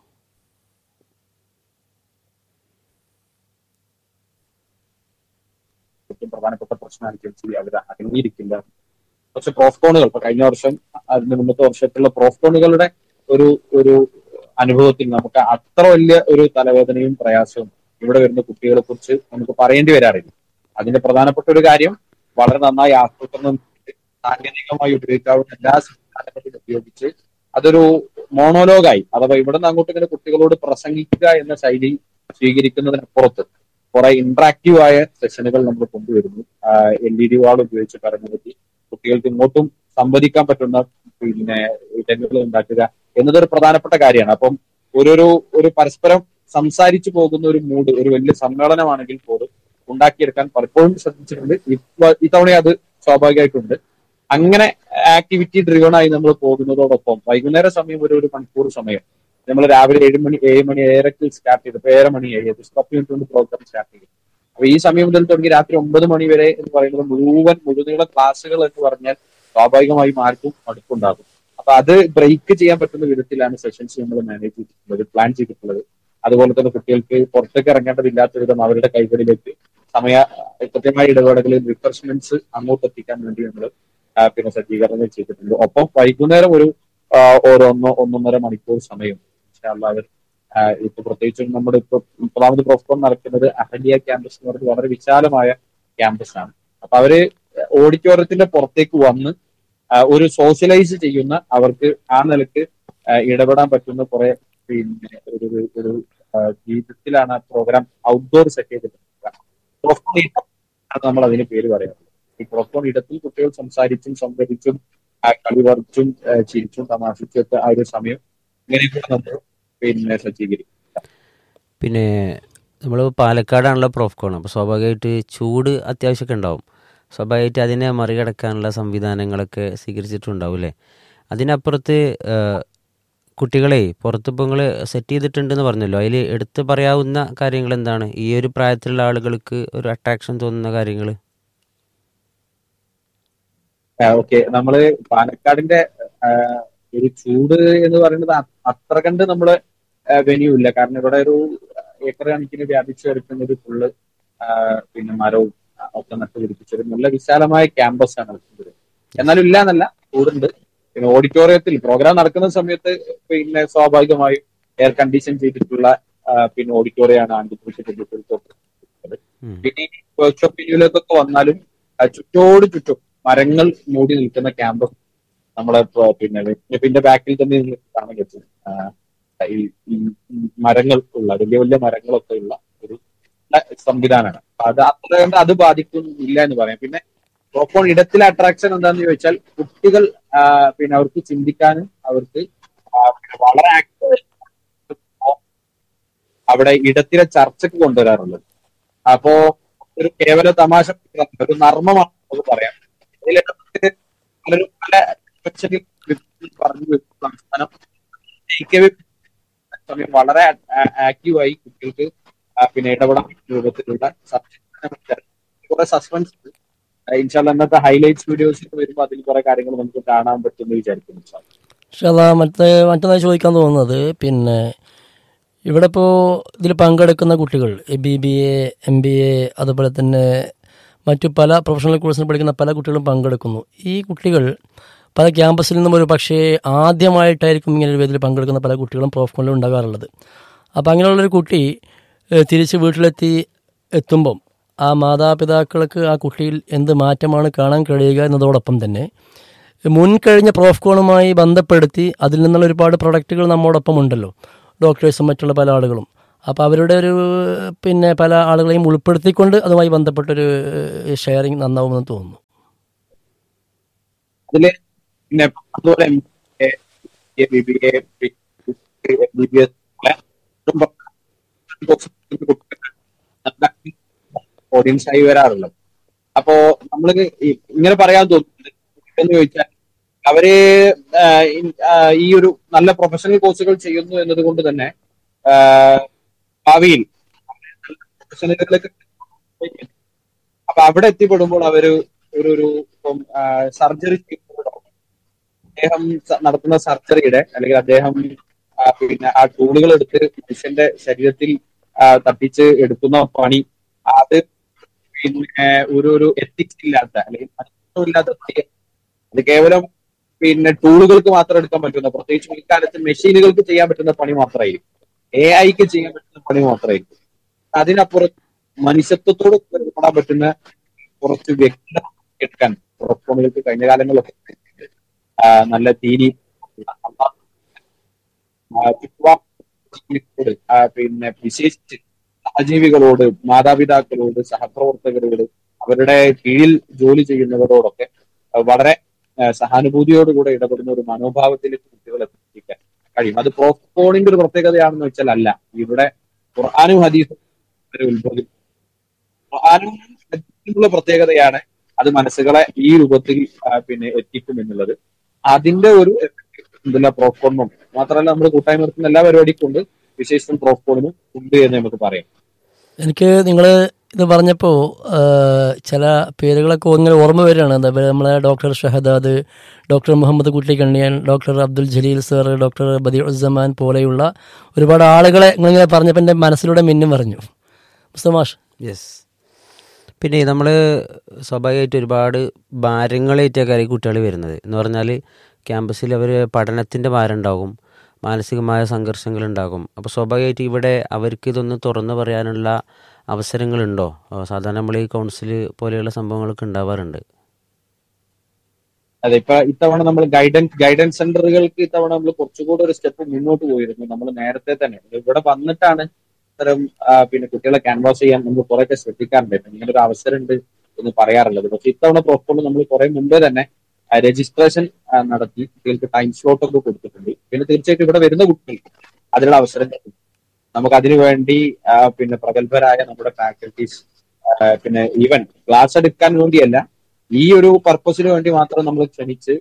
ഏറ്റവും പ്രധാനപ്പെട്ട പ്രശ്നമാണ് ജെൻസി അവർ അടങ്ങിയിരിക്കില്ല പക്ഷെ പ്രോഫ്കോണുകൾ ഇപ്പൊ കഴിഞ്ഞ വർഷം അതിന് മുന്നത്തെ വർഷത്തുള്ള പ്രോഫ്കോണുകളുടെ ഒരു ഒരു അനുഭവത്തിൽ നമുക്ക് അത്ര വലിയ ഒരു തലവേദനയും പ്രയാസവും ഇവിടെ വരുന്ന കുട്ടികളെ കുറിച്ച് നമുക്ക് പറയേണ്ടി വരാറില്ല അതിന്റെ പ്രധാനപ്പെട്ട ഒരു കാര്യം വളരെ നന്നായി ആസൂത്രണം ചെയ്ത് സാങ്കേതികമായി ഉപയോഗിക്കാവുന്ന എല്ലാ സംവിധാനങ്ങളും ഉപയോഗിച്ച് അതൊരു മോണോലോഗായി അഥവാ ഇവിടെ നിന്ന് അങ്ങോട്ട് ഇങ്ങനെ കുട്ടികളോട് പ്രസംഗിക്കുക എന്ന ശൈലി സ്വീകരിക്കുന്നതിനപ്പുറത്ത് കുറെ ഇന്ററാക്റ്റീവ് ആയ സെഷനുകൾ നമ്മൾ കൊണ്ടുവരുന്നു എൽ ഇ ഡി വാൾ ഉപയോഗിച്ച് പരമാവധി കുട്ടികൾക്ക് ഇങ്ങോട്ടും സംവദിക്കാൻ പറ്റുന്ന പിന്നെ ഇടങ്ങൾ ഉണ്ടാക്കുക എന്നതൊരു പ്രധാനപ്പെട്ട കാര്യമാണ് അപ്പം ഒരു ഒരു ഒരു പരസ്പരം സംസാരിച്ചു പോകുന്ന ഒരു മൂഡ് ഒരു വലിയ സമ്മേളനമാണെങ്കിൽ പോലും ഉണ്ടാക്കിയെടുക്കാൻ പലപ്പോഴും ശ്രദ്ധിച്ചിട്ടുണ്ട് ഇപ്പ- ഇത്തവണ അത് സ്വാഭാവികമായിട്ടുണ്ട് അങ്ങനെ ആക്ടിവിറ്റി ഡ്രിവൺ ആയി നമ്മൾ പോകുന്നതോടൊപ്പം വൈകുന്നേര സമയം ഒരു ഒരു മണിക്കൂർ സമയം നമ്മൾ രാവിലെ ഏഴ് മണി ഏഴ് മണി ഏഴരക്ക് സ്റ്റാർട്ട് ചെയ്തു ഇപ്പൊ ഏഴര മണിയായി അത് പത്ത് മിനിറ്റ് കൊണ്ട് പ്രോഗ്രാം സ്റ്റാർട്ട് ചെയ്തു അപ്പൊ ഈ സമയം മുതൽ തുടങ്ങി രാത്രി ഒമ്പത് മണി വരെ എന്ന് പറയുന്നത് മുഴുവൻ മുഴുനീള ക്ലാസ്സുകൾ എന്ന് പറഞ്ഞാൽ സ്വാഭാവികമായും ആർക്കും മടുപ്പുണ്ടാകും അപ്പൊ അത് ബ്രേക്ക് ചെയ്യാൻ പറ്റുന്ന വിധത്തിലാണ് സെഷൻസ് നമ്മൾ മാനേജ് ചെയ്തിട്ടുള്ളത് പ്ലാൻ ചെയ്തിട്ടുള്ളത് അതുപോലെ തന്നെ കുട്ടികൾക്ക് പുറത്തേക്ക് ഇറങ്ങേണ്ടതില്ലാത്ത വിധം അവരുടെ കൈകളിലേക്ക് സമയ കൃത്യമായ ഇടപെടലുകളിൽ റിഫ്രഷ്മെന്റ്സ് അങ്ങോട്ട് എത്തിക്കാൻ വേണ്ടി നമ്മൾ പിന്നെ സജ്ജീകരണങ്ങൾ ചെയ്തിട്ടുണ്ട് ഒപ്പം വൈകുന്നേരം ഒരു ആ, ഒരു ഒന്നോ ഒന്നൊന്നര മണിക്കൂർ സമയം ഇൻഷാ അല്ലാ അവർ ആ, ഇപ്പൊ പ്രത്യേകിച്ചും നമ്മുടെ ഇപ്പൊ മുപ്പതാമത് പ്രൊഫോം നടക്കുന്നത് അഹല്യ ക്യാമ്പസ് എന്ന് പറഞ്ഞത് വളരെ വിശാലമായ ക്യാമ്പസ് ആണ് അപ്പൊ അവര് ഓഡിറ്റോറിയത്തിന്റെ പുറത്തേക്ക് വന്ന് ആ, ഒരു സോഷ്യലൈസ് ചെയ്യുന്ന അവർക്ക് ആ നിലക്ക് ആ, ഇടപെടാൻ പറ്റുന്ന കുറെ പിന്നെ ഒരു ഒരു- ഒരു ആ, ജീവിതത്തിലാണ് പ്രോഗ്രാം ഔട്ട്ഡോർ സെറ്റ് ചെയ്തിട്ടുള്ളത് പ്രൊഫോൺ ഇടം ആണ് നമ്മൾ അതിന് പേര് പറയാറുള്ളത് ഈ പ്രൊഫോൺ ഇടത്തിൽ കുട്ടികൾ സംസാരിച്ചും സംവദിച്ചും ആ, കളി പറിച്ചും ആ, ചിരിച്ചും തമാശിച്ചും ഒക്കെ ആ ഒരു സമയം ഇങ്ങനെയൊക്കെ നമ്മൾ പിന്നെ സജ്ജീകരിക്കും പിന്നെ നമ്മൾ പാലക്കാടാണല്ലോ പ്രോഫ്കോൺ അപ്പോൾ സ്വാഭാവികമായിട്ട് ചൂട് അത്യാവശ്യമൊക്കെ ഉണ്ടാവും സ്വാഭാവികമായിട്ട് അതിനെ മറികടക്കാനുള്ള സംവിധാനങ്ങളൊക്കെ സ്വീകരിച്ചിട്ടുണ്ടാവും അല്ലേ അതിനപ്പുറത്ത് ആ, കുട്ടികളെ പുറത്തിപ്പോൾ നിങ്ങൾ സെറ്റ് ചെയ്തിട്ടുണ്ടെന്ന് പറഞ്ഞല്ലോ അതിൽ എടുത്ത് പറയാവുന്ന കാര്യങ്ങൾ എന്താണ് ഈ ഒരു പ്രായത്തിലുള്ള ആളുകൾക്ക് ഒരു അട്രാക്ഷൻ തോന്നുന്ന കാര്യങ്ങൾ ഓക്കെ നമ്മള് പാലക്കാടിന്റെ ആ, ഒരു ചൂട് എന്ന് പറയുന്നത് അ- അത്ര കണ്ട് നമ്മള് വെന്യൂ ഇല്ല കാരണം ഇവിടെ ഒരു ഏക്കർ കണക്കിന് വ്യാപിച്ചു കിടക്കുന്ന ഒരു ഫുള്ള് പിന്നെ മരവും ആ, ഒക്കെ നട്ട് പിടിപ്പിച്ച ഒരു നല്ല വിശാലമായ ക്യാമ്പസ് ആണ് ഇത് എന്നാലും ഇല്ല എന്നല്ല ചൂടുണ്ട് പിന്നെ ഓഡിറ്റോറിയത്തിൽ പ്രോഗ്രാം നടക്കുന്ന സമയത്ത് പിന്നെ സ്വാഭാവികമായും എയർ കണ്ടീഷൻ ചെയ്തിട്ടുള്ള ആ, പിന്നെ ഓഡിറ്റോറിയമാണ് ആൻഡിപ്പിച്ചിട്ടുള്ളത് പിന്നെ വർക്ക്ഷോപ്പ് ഏരിയയിലേക്കൊക്കെ വന്നാലും ആ, ചുറ്റോട് ചുറ്റും മരങ്ങൾ മൂടി നിൽക്കുന്ന ക്യാമ്പ് നമ്മളെ പ- പിന്നെ പിന്നെ ബാക്കിൽ തന്നെ നിങ്ങൾക്ക് കാണാൻ പറ്റും ആ, ഈ ഈ മരങ്ങൾ ഉള്ള വലിയ വലിയ മരങ്ങളൊക്കെ ഉള്ള ഒരു നല്ല സംവിധാനമാണ് അപ്പൊ അത് അത്ര കണ്ട് അത് ബാധിക്കുന്നില്ല എന്ന് പറയാം പിന്നെ പ്രോപ്പോൺ ഇടത്തിലെ അട്രാക്ഷൻ എന്താന്ന് ചോദിച്ചാൽ കുട്ടികൾ ആ, പിന്നെ അവർക്ക് ചിന്തിക്കാനും അവർക്ക് ആ, പിന്നെ വളരെ ആക്റ്റീവ് അവിടെ ഇടത്തിലെ ചർച്ചയ്ക്ക് കൊണ്ടുവരാറുള്ളത് അപ്പോ ഒരു കേവല തമാശ മാത്രമല്ല, ഒരു നർമ്മമാണ് നമുക്ക് പറയാം ഇതിലിടത്ത് പലരും പല വിഷയത്തിൽ പറഞ്ഞു വെക്കുന്ന സംസ്ഥാനം ജയിക്കവേ സമയം വളരെ ആക്റ്റീവായി കുട്ടികൾക്ക് ആ, പിന്നെ ഇടപെടാൻ പറ്റുന്ന രൂപത്തിലുള്ള സബ്ജക്ട് കുറെ സസ്പെൻസ് ഇൻഷാല്ല ഇന്നത്തെ ഹൈലൈറ്റ്സ് വീഡിയോസ് വരുമ്പോൾ അതിൽ കുറെ കാര്യങ്ങൾ നമുക്ക് കാണാൻ പറ്റുമെന്ന് വിചാരിക്കുന്നു ഇൻഷാല്ലാ. പക്ഷെ അതാ മറ്റേ മറ്റൊന്നായി ചോദിക്കാൻ തോന്നുന്നത് പിന്നെ ഇവിടെ ഇപ്പോൾ ഇതിൽ പങ്കെടുക്കുന്ന കുട്ടികൾ B B A M B A അതുപോലെ തന്നെ മറ്റു പല പ്രൊഫഷണൽ കോഴ്സിന് പഠിക്കുന്ന പല കുട്ടികളും പങ്കെടുക്കുന്നു ഈ കുട്ടികൾ പല ക്യാമ്പസിൽ നിന്നും ഒരു പക്ഷേ ആദ്യമായിട്ടായിരിക്കും ഇങ്ങനെ ഒരു വേദിയിൽ പങ്കെടുക്കുന്ന പല കുട്ടികളും പ്രോഫ്കോണിലും ഉണ്ടാകാറുള്ളത് അപ്പോൾ അങ്ങനെയുള്ളൊരു കുട്ടി ഏഹ്, തിരിച്ച് വീട്ടിലെത്തി എത്തുമ്പം ആ മാതാപിതാക്കൾക്ക് ആ കുട്ടിയിൽ എന്ത് മാറ്റമാണ് കാണാൻ കഴിയുക എന്നതോടൊപ്പം തന്നെ മുൻകഴിഞ്ഞ പ്രോഫ്കോണുമായി ബന്ധപ്പെടുത്തി അതിൽ നിന്നുള്ള ഒരുപാട് പ്രൊഡക്റ്റുകൾ നമ്മോടൊപ്പം ഉണ്ടല്ലോ ഡോക്ടേഴ്സും മറ്റുള്ള പല ആളുകളും അപ്പോൾ അവരുടെ ഒരു പിന്നെ പല ആളുകളെയും ഉൾപ്പെടുത്തിക്കൊണ്ട് അതുമായി ബന്ധപ്പെട്ടൊരു ഷെയറിങ് നന്നാവുമെന്ന് തോന്നുന്നു അതില് പിന്നെ അതുപോലെ B B A B B S audience ആയി വരാറുള്ളത് അപ്പോ നമ്മള് ഈ- ഇങ്ങനെ പറയാൻ തോന്നുന്നത് എന്ന് ചോദിച്ചാൽ അവര് ആ, ഇൻ- ആ, ഈ ഒരു നല്ല പ്രൊഫഷണൽ കോഴ്സുകൾ ചെയ്യുന്നു എന്നതുകൊണ്ട് തന്നെ ആ, ഭാവിയിൽ പ്രൊഫഷണലുകളിലേക്ക് അപ്പൊ അവിടെ എത്തിപ്പെടുമ്പോൾ അവര് ഒരു ഒരു ഇപ്പം സർജറി ചെയ്യുമ്പോഴോ അദ്ദേഹം സ- നടത്തുന്ന സർജറിയുടെ അല്ലെങ്കിൽ അദ്ദേഹം ആ, പിന്നെ ആ ടൂളുകൾ എടുത്ത് മനുഷ്യന്റെ ശരീരത്തിൽ ആ, തട്ടിച്ച് എടുക്കുന്ന പണി അത് പിന്നെ ഒരു ഒരു എത്തിക്സ് ഇല്ലാത്ത അല്ലെങ്കിൽ മനുഷ്യത്വമില്ലാത്ത പണി. അത് കേവലം പിന്നെ ടൂളുകൾക്ക് മാത്രം എടുക്കാൻ പറ്റുന്ന പ്രത്യേകിച്ച് ഇക്കാലത്ത് മെഷീനുകൾക്ക് ചെയ്യാൻ പറ്റുന്ന പണി മാത്രമായിരിക്കും എ ഐക്ക് ചെയ്യാൻ പറ്റുന്ന പണി മാത്രമായിരിക്കും അതിനപ്പുറം മനുഷ്യത്വത്തോട് ബന്ധപ്പെടാൻ പറ്റുന്ന കുറച്ച് വ്യക്തി എടുക്കാൻ പുറത്തുകൾക്ക് കഴിഞ്ഞ കാലങ്ങളിലൊക്കെ ആ, നല്ല തീരി ആ, ചുറ്റുപാ- ജീവികളോട്, ആ, പിന്നെ വിശേഷിച്ച് സഹജീവികളോട് മാതാപിതാക്കളോട് സഹപ്രവർത്തകരോട് അവരുടെ കീഴിൽ ജോലി ചെയ്യുന്നവരോടൊക്കെ ആ, വളരെ ആ, സഹാനുഭൂതിയോടുകൂടെ ഇടപെടുന്ന ഒരു മനോഭാവത്തിലേക്ക് കുട്ടികളെ എത്തിക്കാൻ കഴിയും അത് പ്രോഫോണിന്റെ ഒരു പ്രത്യേകതയാണെന്ന് വെച്ചാൽ അല്ല ഇവിടെ ഖുർആാനും ഹദീസും ഒരു ഉത്ഭവം ഖുർആാനും ഹദീസിനുള്ള പ്രത്യേകതയാണ് അത് മനസ്സുകളെ ഈ രൂപത്തിൽ ആ, പിന്നെ എത്തിക്കും എന്നുള്ളത് അതിന്റെ ഒരു എന്തില്ല പ്രോഫോണും മാത്രമല്ല നമ്മൾ കൂട്ടായ്മ നടത്തുന്ന എല്ലാ പരിപാടിക്കും ഉണ്ട് വിശേഷം പ്രോഫോണിനും ഉണ്ട് എന്ന് നമുക്ക് പറയാം എനിക്ക് നിങ്ങൾ ഇത് പറഞ്ഞപ്പോൾ ചില പേരുകളൊക്കെ ഇങ്ങനെ ഓർമ്മ വരികയാണ് എന്താ പറയുക നമ്മളെ doctor ഷഹദാദ് doctor Muhammad Kutty Kanniyan doctor Abdul Jaleel sir doctor Badiuzzaman പോലെയുള്ള ഒരുപാട് ആളുകളെ നിങ്ങളിങ്ങനെ പറഞ്ഞപ്പോൾ എൻ്റെ മനസ്സിലൂടെ മിന്നും പറഞ്ഞു മുസ്തമാഷ് യെസ് പിന്നെ നമ്മൾ സ്വാഭാവികമായിട്ട് ഒരുപാട് ഭാരങ്ങളേറ്റൊക്കെ ഈ കുട്ടികൾ വരുന്നത് എന്ന് പറഞ്ഞാൽ ക്യാമ്പസിൽ അവർ പഠനത്തിൻ്റെ ഭാരം ഉണ്ടാകും മാനസികമായ സംഘർഷങ്ങളുണ്ടാകും അപ്പോൾ സ്വാഭാവികമായിട്ട് ഇവിടെ അവർക്ക് ഇതൊന്ന് തുറന്നു പറയാനുള്ള അവസരങ്ങളുണ്ടോ ആ, സാധാരണ നമ്മൾ ഈ കൗൺസിൽ പോലെയുള്ള സംഭവങ്ങളൊക്കെ ഉണ്ടാവാറുണ്ട് അതെ ഇപ്പൊ ഇത്തവണ നമ്മൾ ഗൈഡൻസ് ഗൈഡൻസ് സെന്ററുകൾക്ക് ഇത്തവണ നമ്മൾ കുറച്ചുകൂടി ഒരു സ്റ്റെപ്പ് മുന്നോട്ട് പോയിരുന്നു നമ്മൾ നേരത്തെ തന്നെ ഇവിടെ വന്നിട്ടാണ് ഇത്തരം ആ, പിന്നെ കുട്ടികളെ ക്യാൻവാസ് ചെയ്യാൻ നമ്മൾ കുറെയൊക്കെ ശ്രദ്ധിക്കാറുണ്ടായിരുന്നു ഇങ്ങനെ ഒരു അവസരം ഉണ്ട് എന്ന് പറയാറുള്ളത് പക്ഷെ ഇത്തവണ പ്രോപ്പർ നമ്മൾ കുറെ മുമ്പേ തന്നെ രജിസ്ട്രേഷൻ നടത്തി കുട്ടികൾക്ക് ടൈം സ്ലോട്ട് ഒക്കെ കൊടുത്തിട്ടുണ്ട് പിന്നെ തീർച്ചയായിട്ടും ഇവിടെ വരുന്ന കുട്ടികൾക്ക് അതിനുള്ള അവസരം കിട്ടും നമുക്ക് അതിനു വേണ്ടി ആ, പിന്നെ പ്രഗത്ഭരായ നമ്മുടെ ഫാക്കൽറ്റീസ് പിന്നെ ഈവൻ ക്ലാസ് എടുക്കാൻ വേണ്ടിയല്ല ഈ ഒരു പർപ്പസിന് വേണ്ടി മാത്രം നമ്മൾ ക്ഷണിച്ച്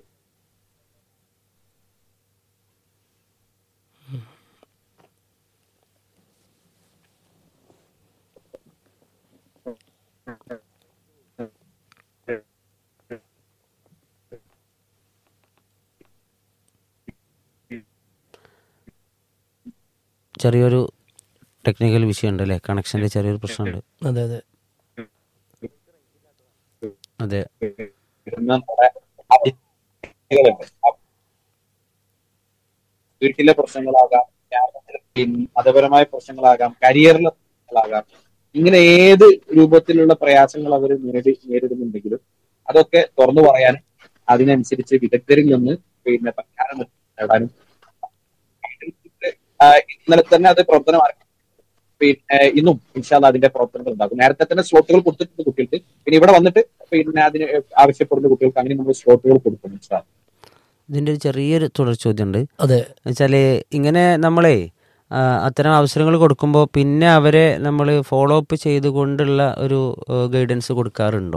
ചെറിയൊരു ടെക്നിക്കൽ വിഷയമുണ്ട് അല്ലേ കണക്ഷൻ്റെ ചെറിയൊരു പ്രശ്നമുണ്ട് അതെ അതെ അതെ വരുന്ന നമ്മുടെ അതിഥികളുണ്ട്. വീട്ടിലെ പ്രശ്നങ്ങളാകാം പിന്നെ മതപരമായ പ്രശ്നങ്ങളാകാം കരിയറിലെ പ്രശ്നങ്ങളാകാം ഇങ്ങനെ ഏത് രൂപത്തിലുള്ള പ്രയാസങ്ങൾ അവർ നേരി നേരിടുന്നുണ്ടെങ്കിലും അതൊക്കെ തുറന്നു പറയാനും അതിനനുസരിച്ച് വിദഗ്ധരിൽ നിന്ന് പിന്നെ പരിഹാരം നേടാനും ആ, ഇന്നലെ തന്നെ അത് പ്രവർത്തനമാക്കി പിന്നെ ഇന്നും ഇൻഷാല്ല അതിന്റെ പ്രവർത്തനങ്ങൾ ഉണ്ടാകും നേരത്തെ തന്നെ സ്ലോട്ടുകൾ കൊടുത്തിട്ടുണ്ട് കുട്ടികൾക്ക് പിന്നെ ഇവിടെ വന്നിട്ട് പിന്നെ അതിന് ആവശ്യപ്പെടുന്ന കുട്ടികൾക്ക് അങ്ങനെ നമ്മൾ സ്ലോട്ടുകൾ കൊടുക്കും ഇൻഷാല്ല ഇതിൻ്റെ ഒരു ചെറിയൊരു തുടർ ചോദ്യമുണ്ട് അതെ എന്നുവെച്ചാൽ ഇങ്ങനെ നമ്മളെ ആ, അത്തരം അവസരങ്ങൾ കൊടുക്കുമ്പോൾ പിന്നെ അവരെ നമ്മൾ ഫോളോ അപ്പ് ചെയ്തുകൊണ്ടുള്ള ഒരു ഗൈഡൻസ് കൊടുക്കാറുണ്ടോ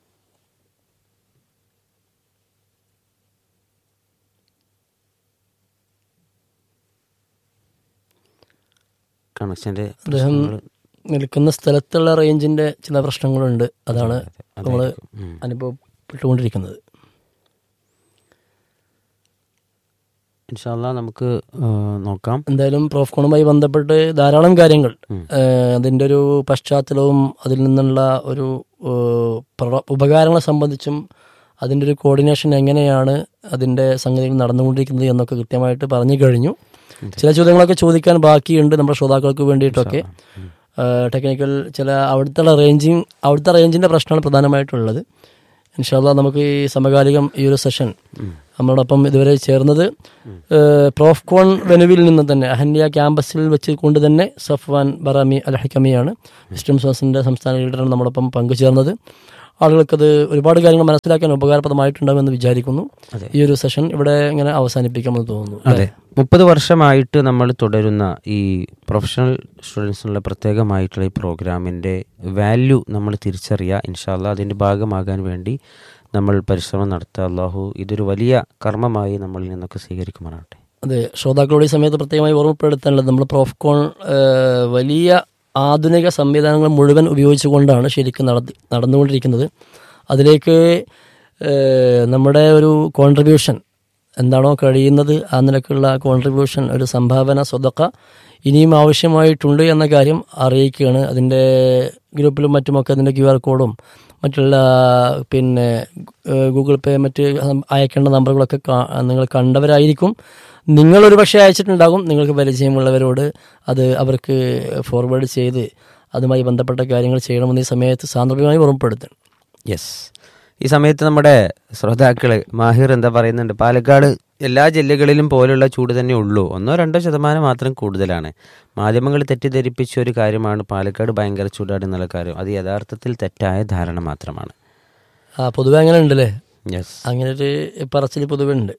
കണക്ഷൻ്റെ അദ്ദേഹം നിൽക്കുന്ന സ്ഥലത്തുള്ള റേഞ്ചിന്റെ ചില പ്രശ്നങ്ങളുണ്ട് അതാണ് നമ്മൾ അനുഭവപ്പെട്ടുകൊണ്ടിരിക്കുന്നത് ഇൻഷാല്ല നമുക്ക് ആ, നോക്കാം എന്തായാലും പ്രോഫ്കോണുമായി ബന്ധപ്പെട്ട് ധാരാളം കാര്യങ്ങൾ ഉം. ഏഹ്, അതിന്റെ ഒരു പശ്ചാത്തലവും അതിൽ നിന്നുള്ള ഒരു ഏഹ്, പ്ര- ഉപകാരങ്ങളെ സംബന്ധിച്ചും അതിന്റെ ഒരു കോർഡിനേഷൻ എങ്ങനെയാണ് അതിന്റെ സംഗതികൾ നടന്നുകൊണ്ടിരിക്കുന്നത് എന്നൊക്കെ കൃത്യമായിട്ട് പറഞ്ഞു കഴിഞ്ഞു ചില ചോദ്യങ്ങളൊക്കെ ചോദിക്കാൻ ബാക്കിയുണ്ട് നമ്മുടെ ശ്രോതാക്കൾക്ക് വേണ്ടിയിട്ടൊക്കെ ഏഹ്, ടെക്നിക്കൽ ചില അവിടുത്തെ റേഞ്ചിങ് അവിടുത്തെ റേഞ്ചിന്റെ പ്രശ്നമാണ് പ്രധാനമായിട്ടുള്ളത് ഇൻഷാല്ല നമുക്ക് ഈ സമകാലികം ഈ ഒരു സെഷൻ നമ്മളോടൊപ്പം ഇതുവരെ ചേർന്നത് ഏഹ്, പ്രോഫ്കോൺ വെനുവിൽ നിന്ന് തന്നെ അഹന്യ ക്യാമ്പസിൽ വെച്ച് കൊണ്ട് തന്നെ സഫ്വാൻ ബറാമി അൽ ഹക്കമിയാണ് വിസ്റ്റം സോസിന്റെ സംസ്ഥാന ലീഡറാണ് നമ്മളൊപ്പം പങ്കുചേർന്നത് ആളുകൾക്കത് ഒരുപാട് കാര്യങ്ങൾ മനസ്സിലാക്കാൻ ഉപകാരപ്രദമായിട്ടുണ്ടാകുമെന്ന് വിചാരിക്കുന്നു അതെ. ഈ ഒരു സെഷൻ ഇവിടെ ഇങ്ങനെ അവസാനിപ്പിക്കാമെന്ന് തോന്നുന്നു അതെ മുപ്പത് വർഷമായിട്ട് നമ്മൾ തുടരുന്ന ഈ പ്രൊഫഷണൽ സ്റ്റുഡൻസിനുള്ള പ്രത്യേകമായിട്ടുള്ള ഈ പ്രോഗ്രാമിൻ്റെ വാല്യൂ നമ്മൾ തിരിച്ചറിയുക ഇൻഷാല്ല അതിൻ്റെ ഭാഗമാകാൻ വേണ്ടി നമ്മൾ പരിശ്രമം നടത്തുക അള്ളാഹു ഇതൊരു വലിയ കർമ്മമായി നമ്മളിൽ നിന്നൊക്കെ സ്വീകരിക്കുമാറാകട്ടെ അതെ ശ്രോതാക്കളോട് ഈ സമയത്ത് പ്രത്യേകമായി ഓർമ്മപ്പെടുത്താനുള്ളത് നമ്മൾ പ്രോഫ്കോൺ ഏഹ്, വലിയ ആധുനിക സംവിധാനങ്ങൾ മുഴുവൻ ഉപയോഗിച്ചുകൊണ്ടാണ് ശരിക്കും നടത്തി നടന്നുകൊണ്ടിരിക്കുന്നത് അതിലേക്ക് ഏഹ്, നമ്മുടെ ഒരു കോൺട്രിബ്യൂഷൻ എന്താണോ കഴിയുന്നത് ആ നിലക്കുള്ള കോൺട്രിബ്യൂഷൻ ഒരു സംഭാവന സ്വതക്ക ഇനിയും ആവശ്യമായിട്ടുണ്ട് എന്ന കാര്യം അറിയിക്കുകയാണ് അതിൻ്റെ ഗ്രൂപ്പിലും മറ്റുമൊക്കെ അതിൻ്റെ ക്യു ആർ കോഡും മറ്റുള്ള പിന്നെ ഏഹ്, ഗൂഗിൾ പേ മറ്റ് അയക്കേണ്ട നമ്പറുകളൊക്കെ കാ- നിങ്ങൾ കണ്ടവരായിരിക്കും നിങ്ങളൊരു പക്ഷേ അയച്ചിട്ടുണ്ടാകും നിങ്ങൾക്ക് പരിചയമുള്ളവരോട് അത് അവർക്ക് ഫോർവേഡ് ചെയ്ത് അതുമായി ബന്ധപ്പെട്ട കാര്യങ്ങൾ ചെയ്യണമെന്ന് ഈ സമയത്ത് സാന്ദർഭികമായി ഓർമ്മപ്പെടുത്തണം യെസ് ഈ സമയത്ത് നമ്മുടെ ശ്രോതാക്കൾ മാഹിർ എന്താ പറയുന്നുണ്ട് പാലക്കാട് എല്ലാ ജില്ലകളിലും പോലുള്ള ചൂട് തന്നെ ഉള്ളൂ ഒന്നോ രണ്ടോ ശതമാനം മാത്രം കൂടുതലാണ് മാധ്യമങ്ങൾ തെറ്റിദ്ധരിപ്പിച്ച ഒരു കാര്യമാണ് പാലക്കാട് ഭയങ്കര ചൂടാണ് എന്നുള്ള കാര്യം അത് യഥാർത്ഥത്തിൽ തെറ്റായ ധാരണ മാത്രമാണ് ആ പൊതുവെ അങ്ങനെ ഉണ്ടല്ലേ യെസ് അങ്ങനെ ഒരു പറച്ചിൽ പൊതുവെ ഉണ്ട്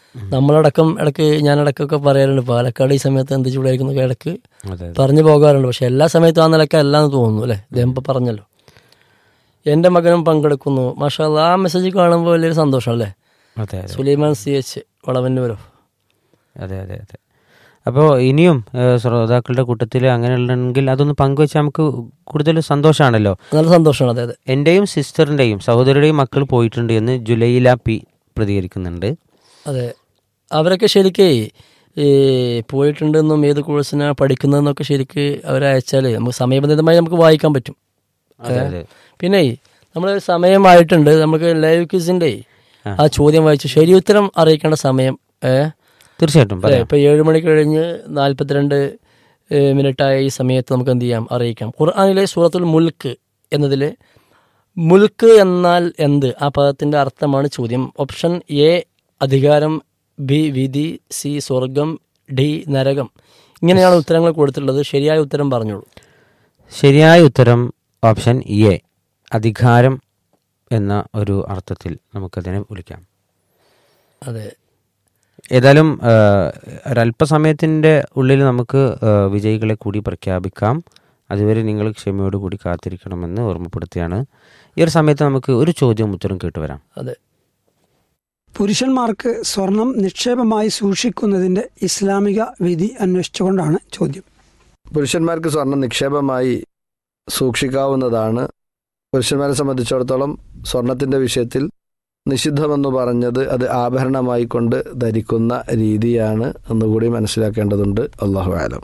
നമ്മളടക്കം ഇടയ്ക്ക് ഞാനിടയ്ക്കൊക്കെ പറയാറുണ്ട് പാലക്കാട് ഈ സമയത്ത് എന്ത് ചൂടായിരിക്കും എന്നൊക്കെ ഇടയ്ക്ക് അതെ അതെ പറഞ്ഞു പോകാറുണ്ട് പക്ഷെ എല്ലാ സമയത്തും ആ നിലയ്ക്ക് അല്ലാന്ന് തോന്നുന്നു അല്ലേ അദ്ദേഹം ഇപ്പം പറഞ്ഞല്ലോ എൻ്റെ മകനും പങ്കെടുക്കുന്നു മാഷാ അല്ലാ, ആ മെസ്സേജ് കാണുമ്പോൾ വലിയൊരു സന്തോഷമല്ലേ അതെ അതെ സുലൈമാൻ സി എച്ച് വളവന്നൂരോ അതെ അതെ അതെ അപ്പോൾ ഇനിയും ഏഹ്, ശ്രോതാക്കളുടെ കൂട്ടത്തിൽ അങ്ങനെയുണ്ടെങ്കിൽ അതൊന്ന് പങ്കുവെച്ചാൽ നമുക്ക് കൂടുതൽ സന്തോഷമാണല്ലോ നല്ല സന്തോഷമാണ് അതെ അതെ എൻ്റെയും സിസ്റ്ററിൻ്റെയും സഹോദരിയുടെയും മക്കൾ പോയിട്ടുണ്ട് എന്ന് ജുലൈല പി പ്രതികരിക്കുന്നുണ്ട് അതെ അവരൊക്കെ ശരിക്കേ ഈ പോയിട്ടുണ്ടെന്നും ഏത് കോഴ്സിനാണ് പഠിക്കുന്നതെന്നൊക്കെ ശരിക്ക് അവരയച്ചാൽ നമുക്ക് സമയബന്ധിതമായി നമുക്ക് വായിക്കാൻ പറ്റും അതെ അതെ പിന്നെ നമ്മൾ സമയമായിട്ടുണ്ട് നമുക്ക് ലൈവ് ക്വിസിൻ്റെ ആ. ആ ചോദ്യം വായിച്ച് ശരി ഉത്തരം അറിയിക്കേണ്ട സമയം ഏഹ് തീർച്ചയായിട്ടും അതെ പറയാം ഇപ്പൊ ഏഴ് മണി കഴിഞ്ഞ് നാൽപ്പത്തിരണ്ട് ഏഹ്, മിനിറ്റായ ഈ സമയത്ത് നമുക്ക് എന്ത് ചെയ്യാം അറിയിക്കാം ഖുർആാനിലെ സൂറത്തുൽ മുൽക്ക് എന്നതിൽ മുൽക്ക് എന്നാൽ എന്ത് ആ പദത്തിന്റെ അർത്ഥമാണ് ചോദ്യം ഓപ്ഷൻ എ അധികാരം ബി വിധി സി സ്വർഗം ഡി നരകം ഇങ്ങനെയാണ് ഉത്തരങ്ങൾ കൊടുത്തിട്ടുള്ളത് ശരിയായ ഉത്തരം പറഞ്ഞോളൂ ശരിയായ ഉത്തരം ഓപ്ഷൻ എ അധികാരം എന്ന ഒരു അർത്ഥത്തിൽ നമുക്കതിനെ വിളിക്കാം അതെ ഏതായാലും ആ, ഒരല്പസമയത്തിൻ്റെ ഉള്ളിൽ നമുക്ക് ആ, വിജയികളെ കൂടി പ്രഖ്യാപിക്കാം അതുവരെ നിങ്ങൾ ക്ഷമയോട് കൂടി കാത്തിരിക്കണമെന്ന് ഓർമ്മപ്പെടുത്തുകയാണ് ഈ ഒരു സമയത്ത് നമുക്ക് ഒരു ചോദ്യം ഉത്തരം കേട്ടുവരാം അതെ പുരുഷന്മാർക്ക് സ്വർണം നിക്ഷേപമായി സൂക്ഷിക്കുന്നതിന്റെ ഇസ്ലാമിക വിധി അന്വേഷിച്ചുകൊണ്ടാണ് ചോദ്യം പുരുഷന്മാർക്ക് സ്വർണം നിക്ഷേപമായി സൂക്ഷിക്കാവുന്നതാണ് പുരുഷന്മാരെ സംബന്ധിച്ചിടത്തോളം സ്വർണത്തിൻ്റെ വിഷയത്തിൽ നിഷിദ്ധമെന്ന് പറഞ്ഞത് അത് ആഭരണമായി കൊണ്ട് ധരിക്കുന്ന രീതിയാണ് എന്നുകൂടി മനസ്സിലാക്കേണ്ടതുണ്ട് അള്ളാഹു ആലം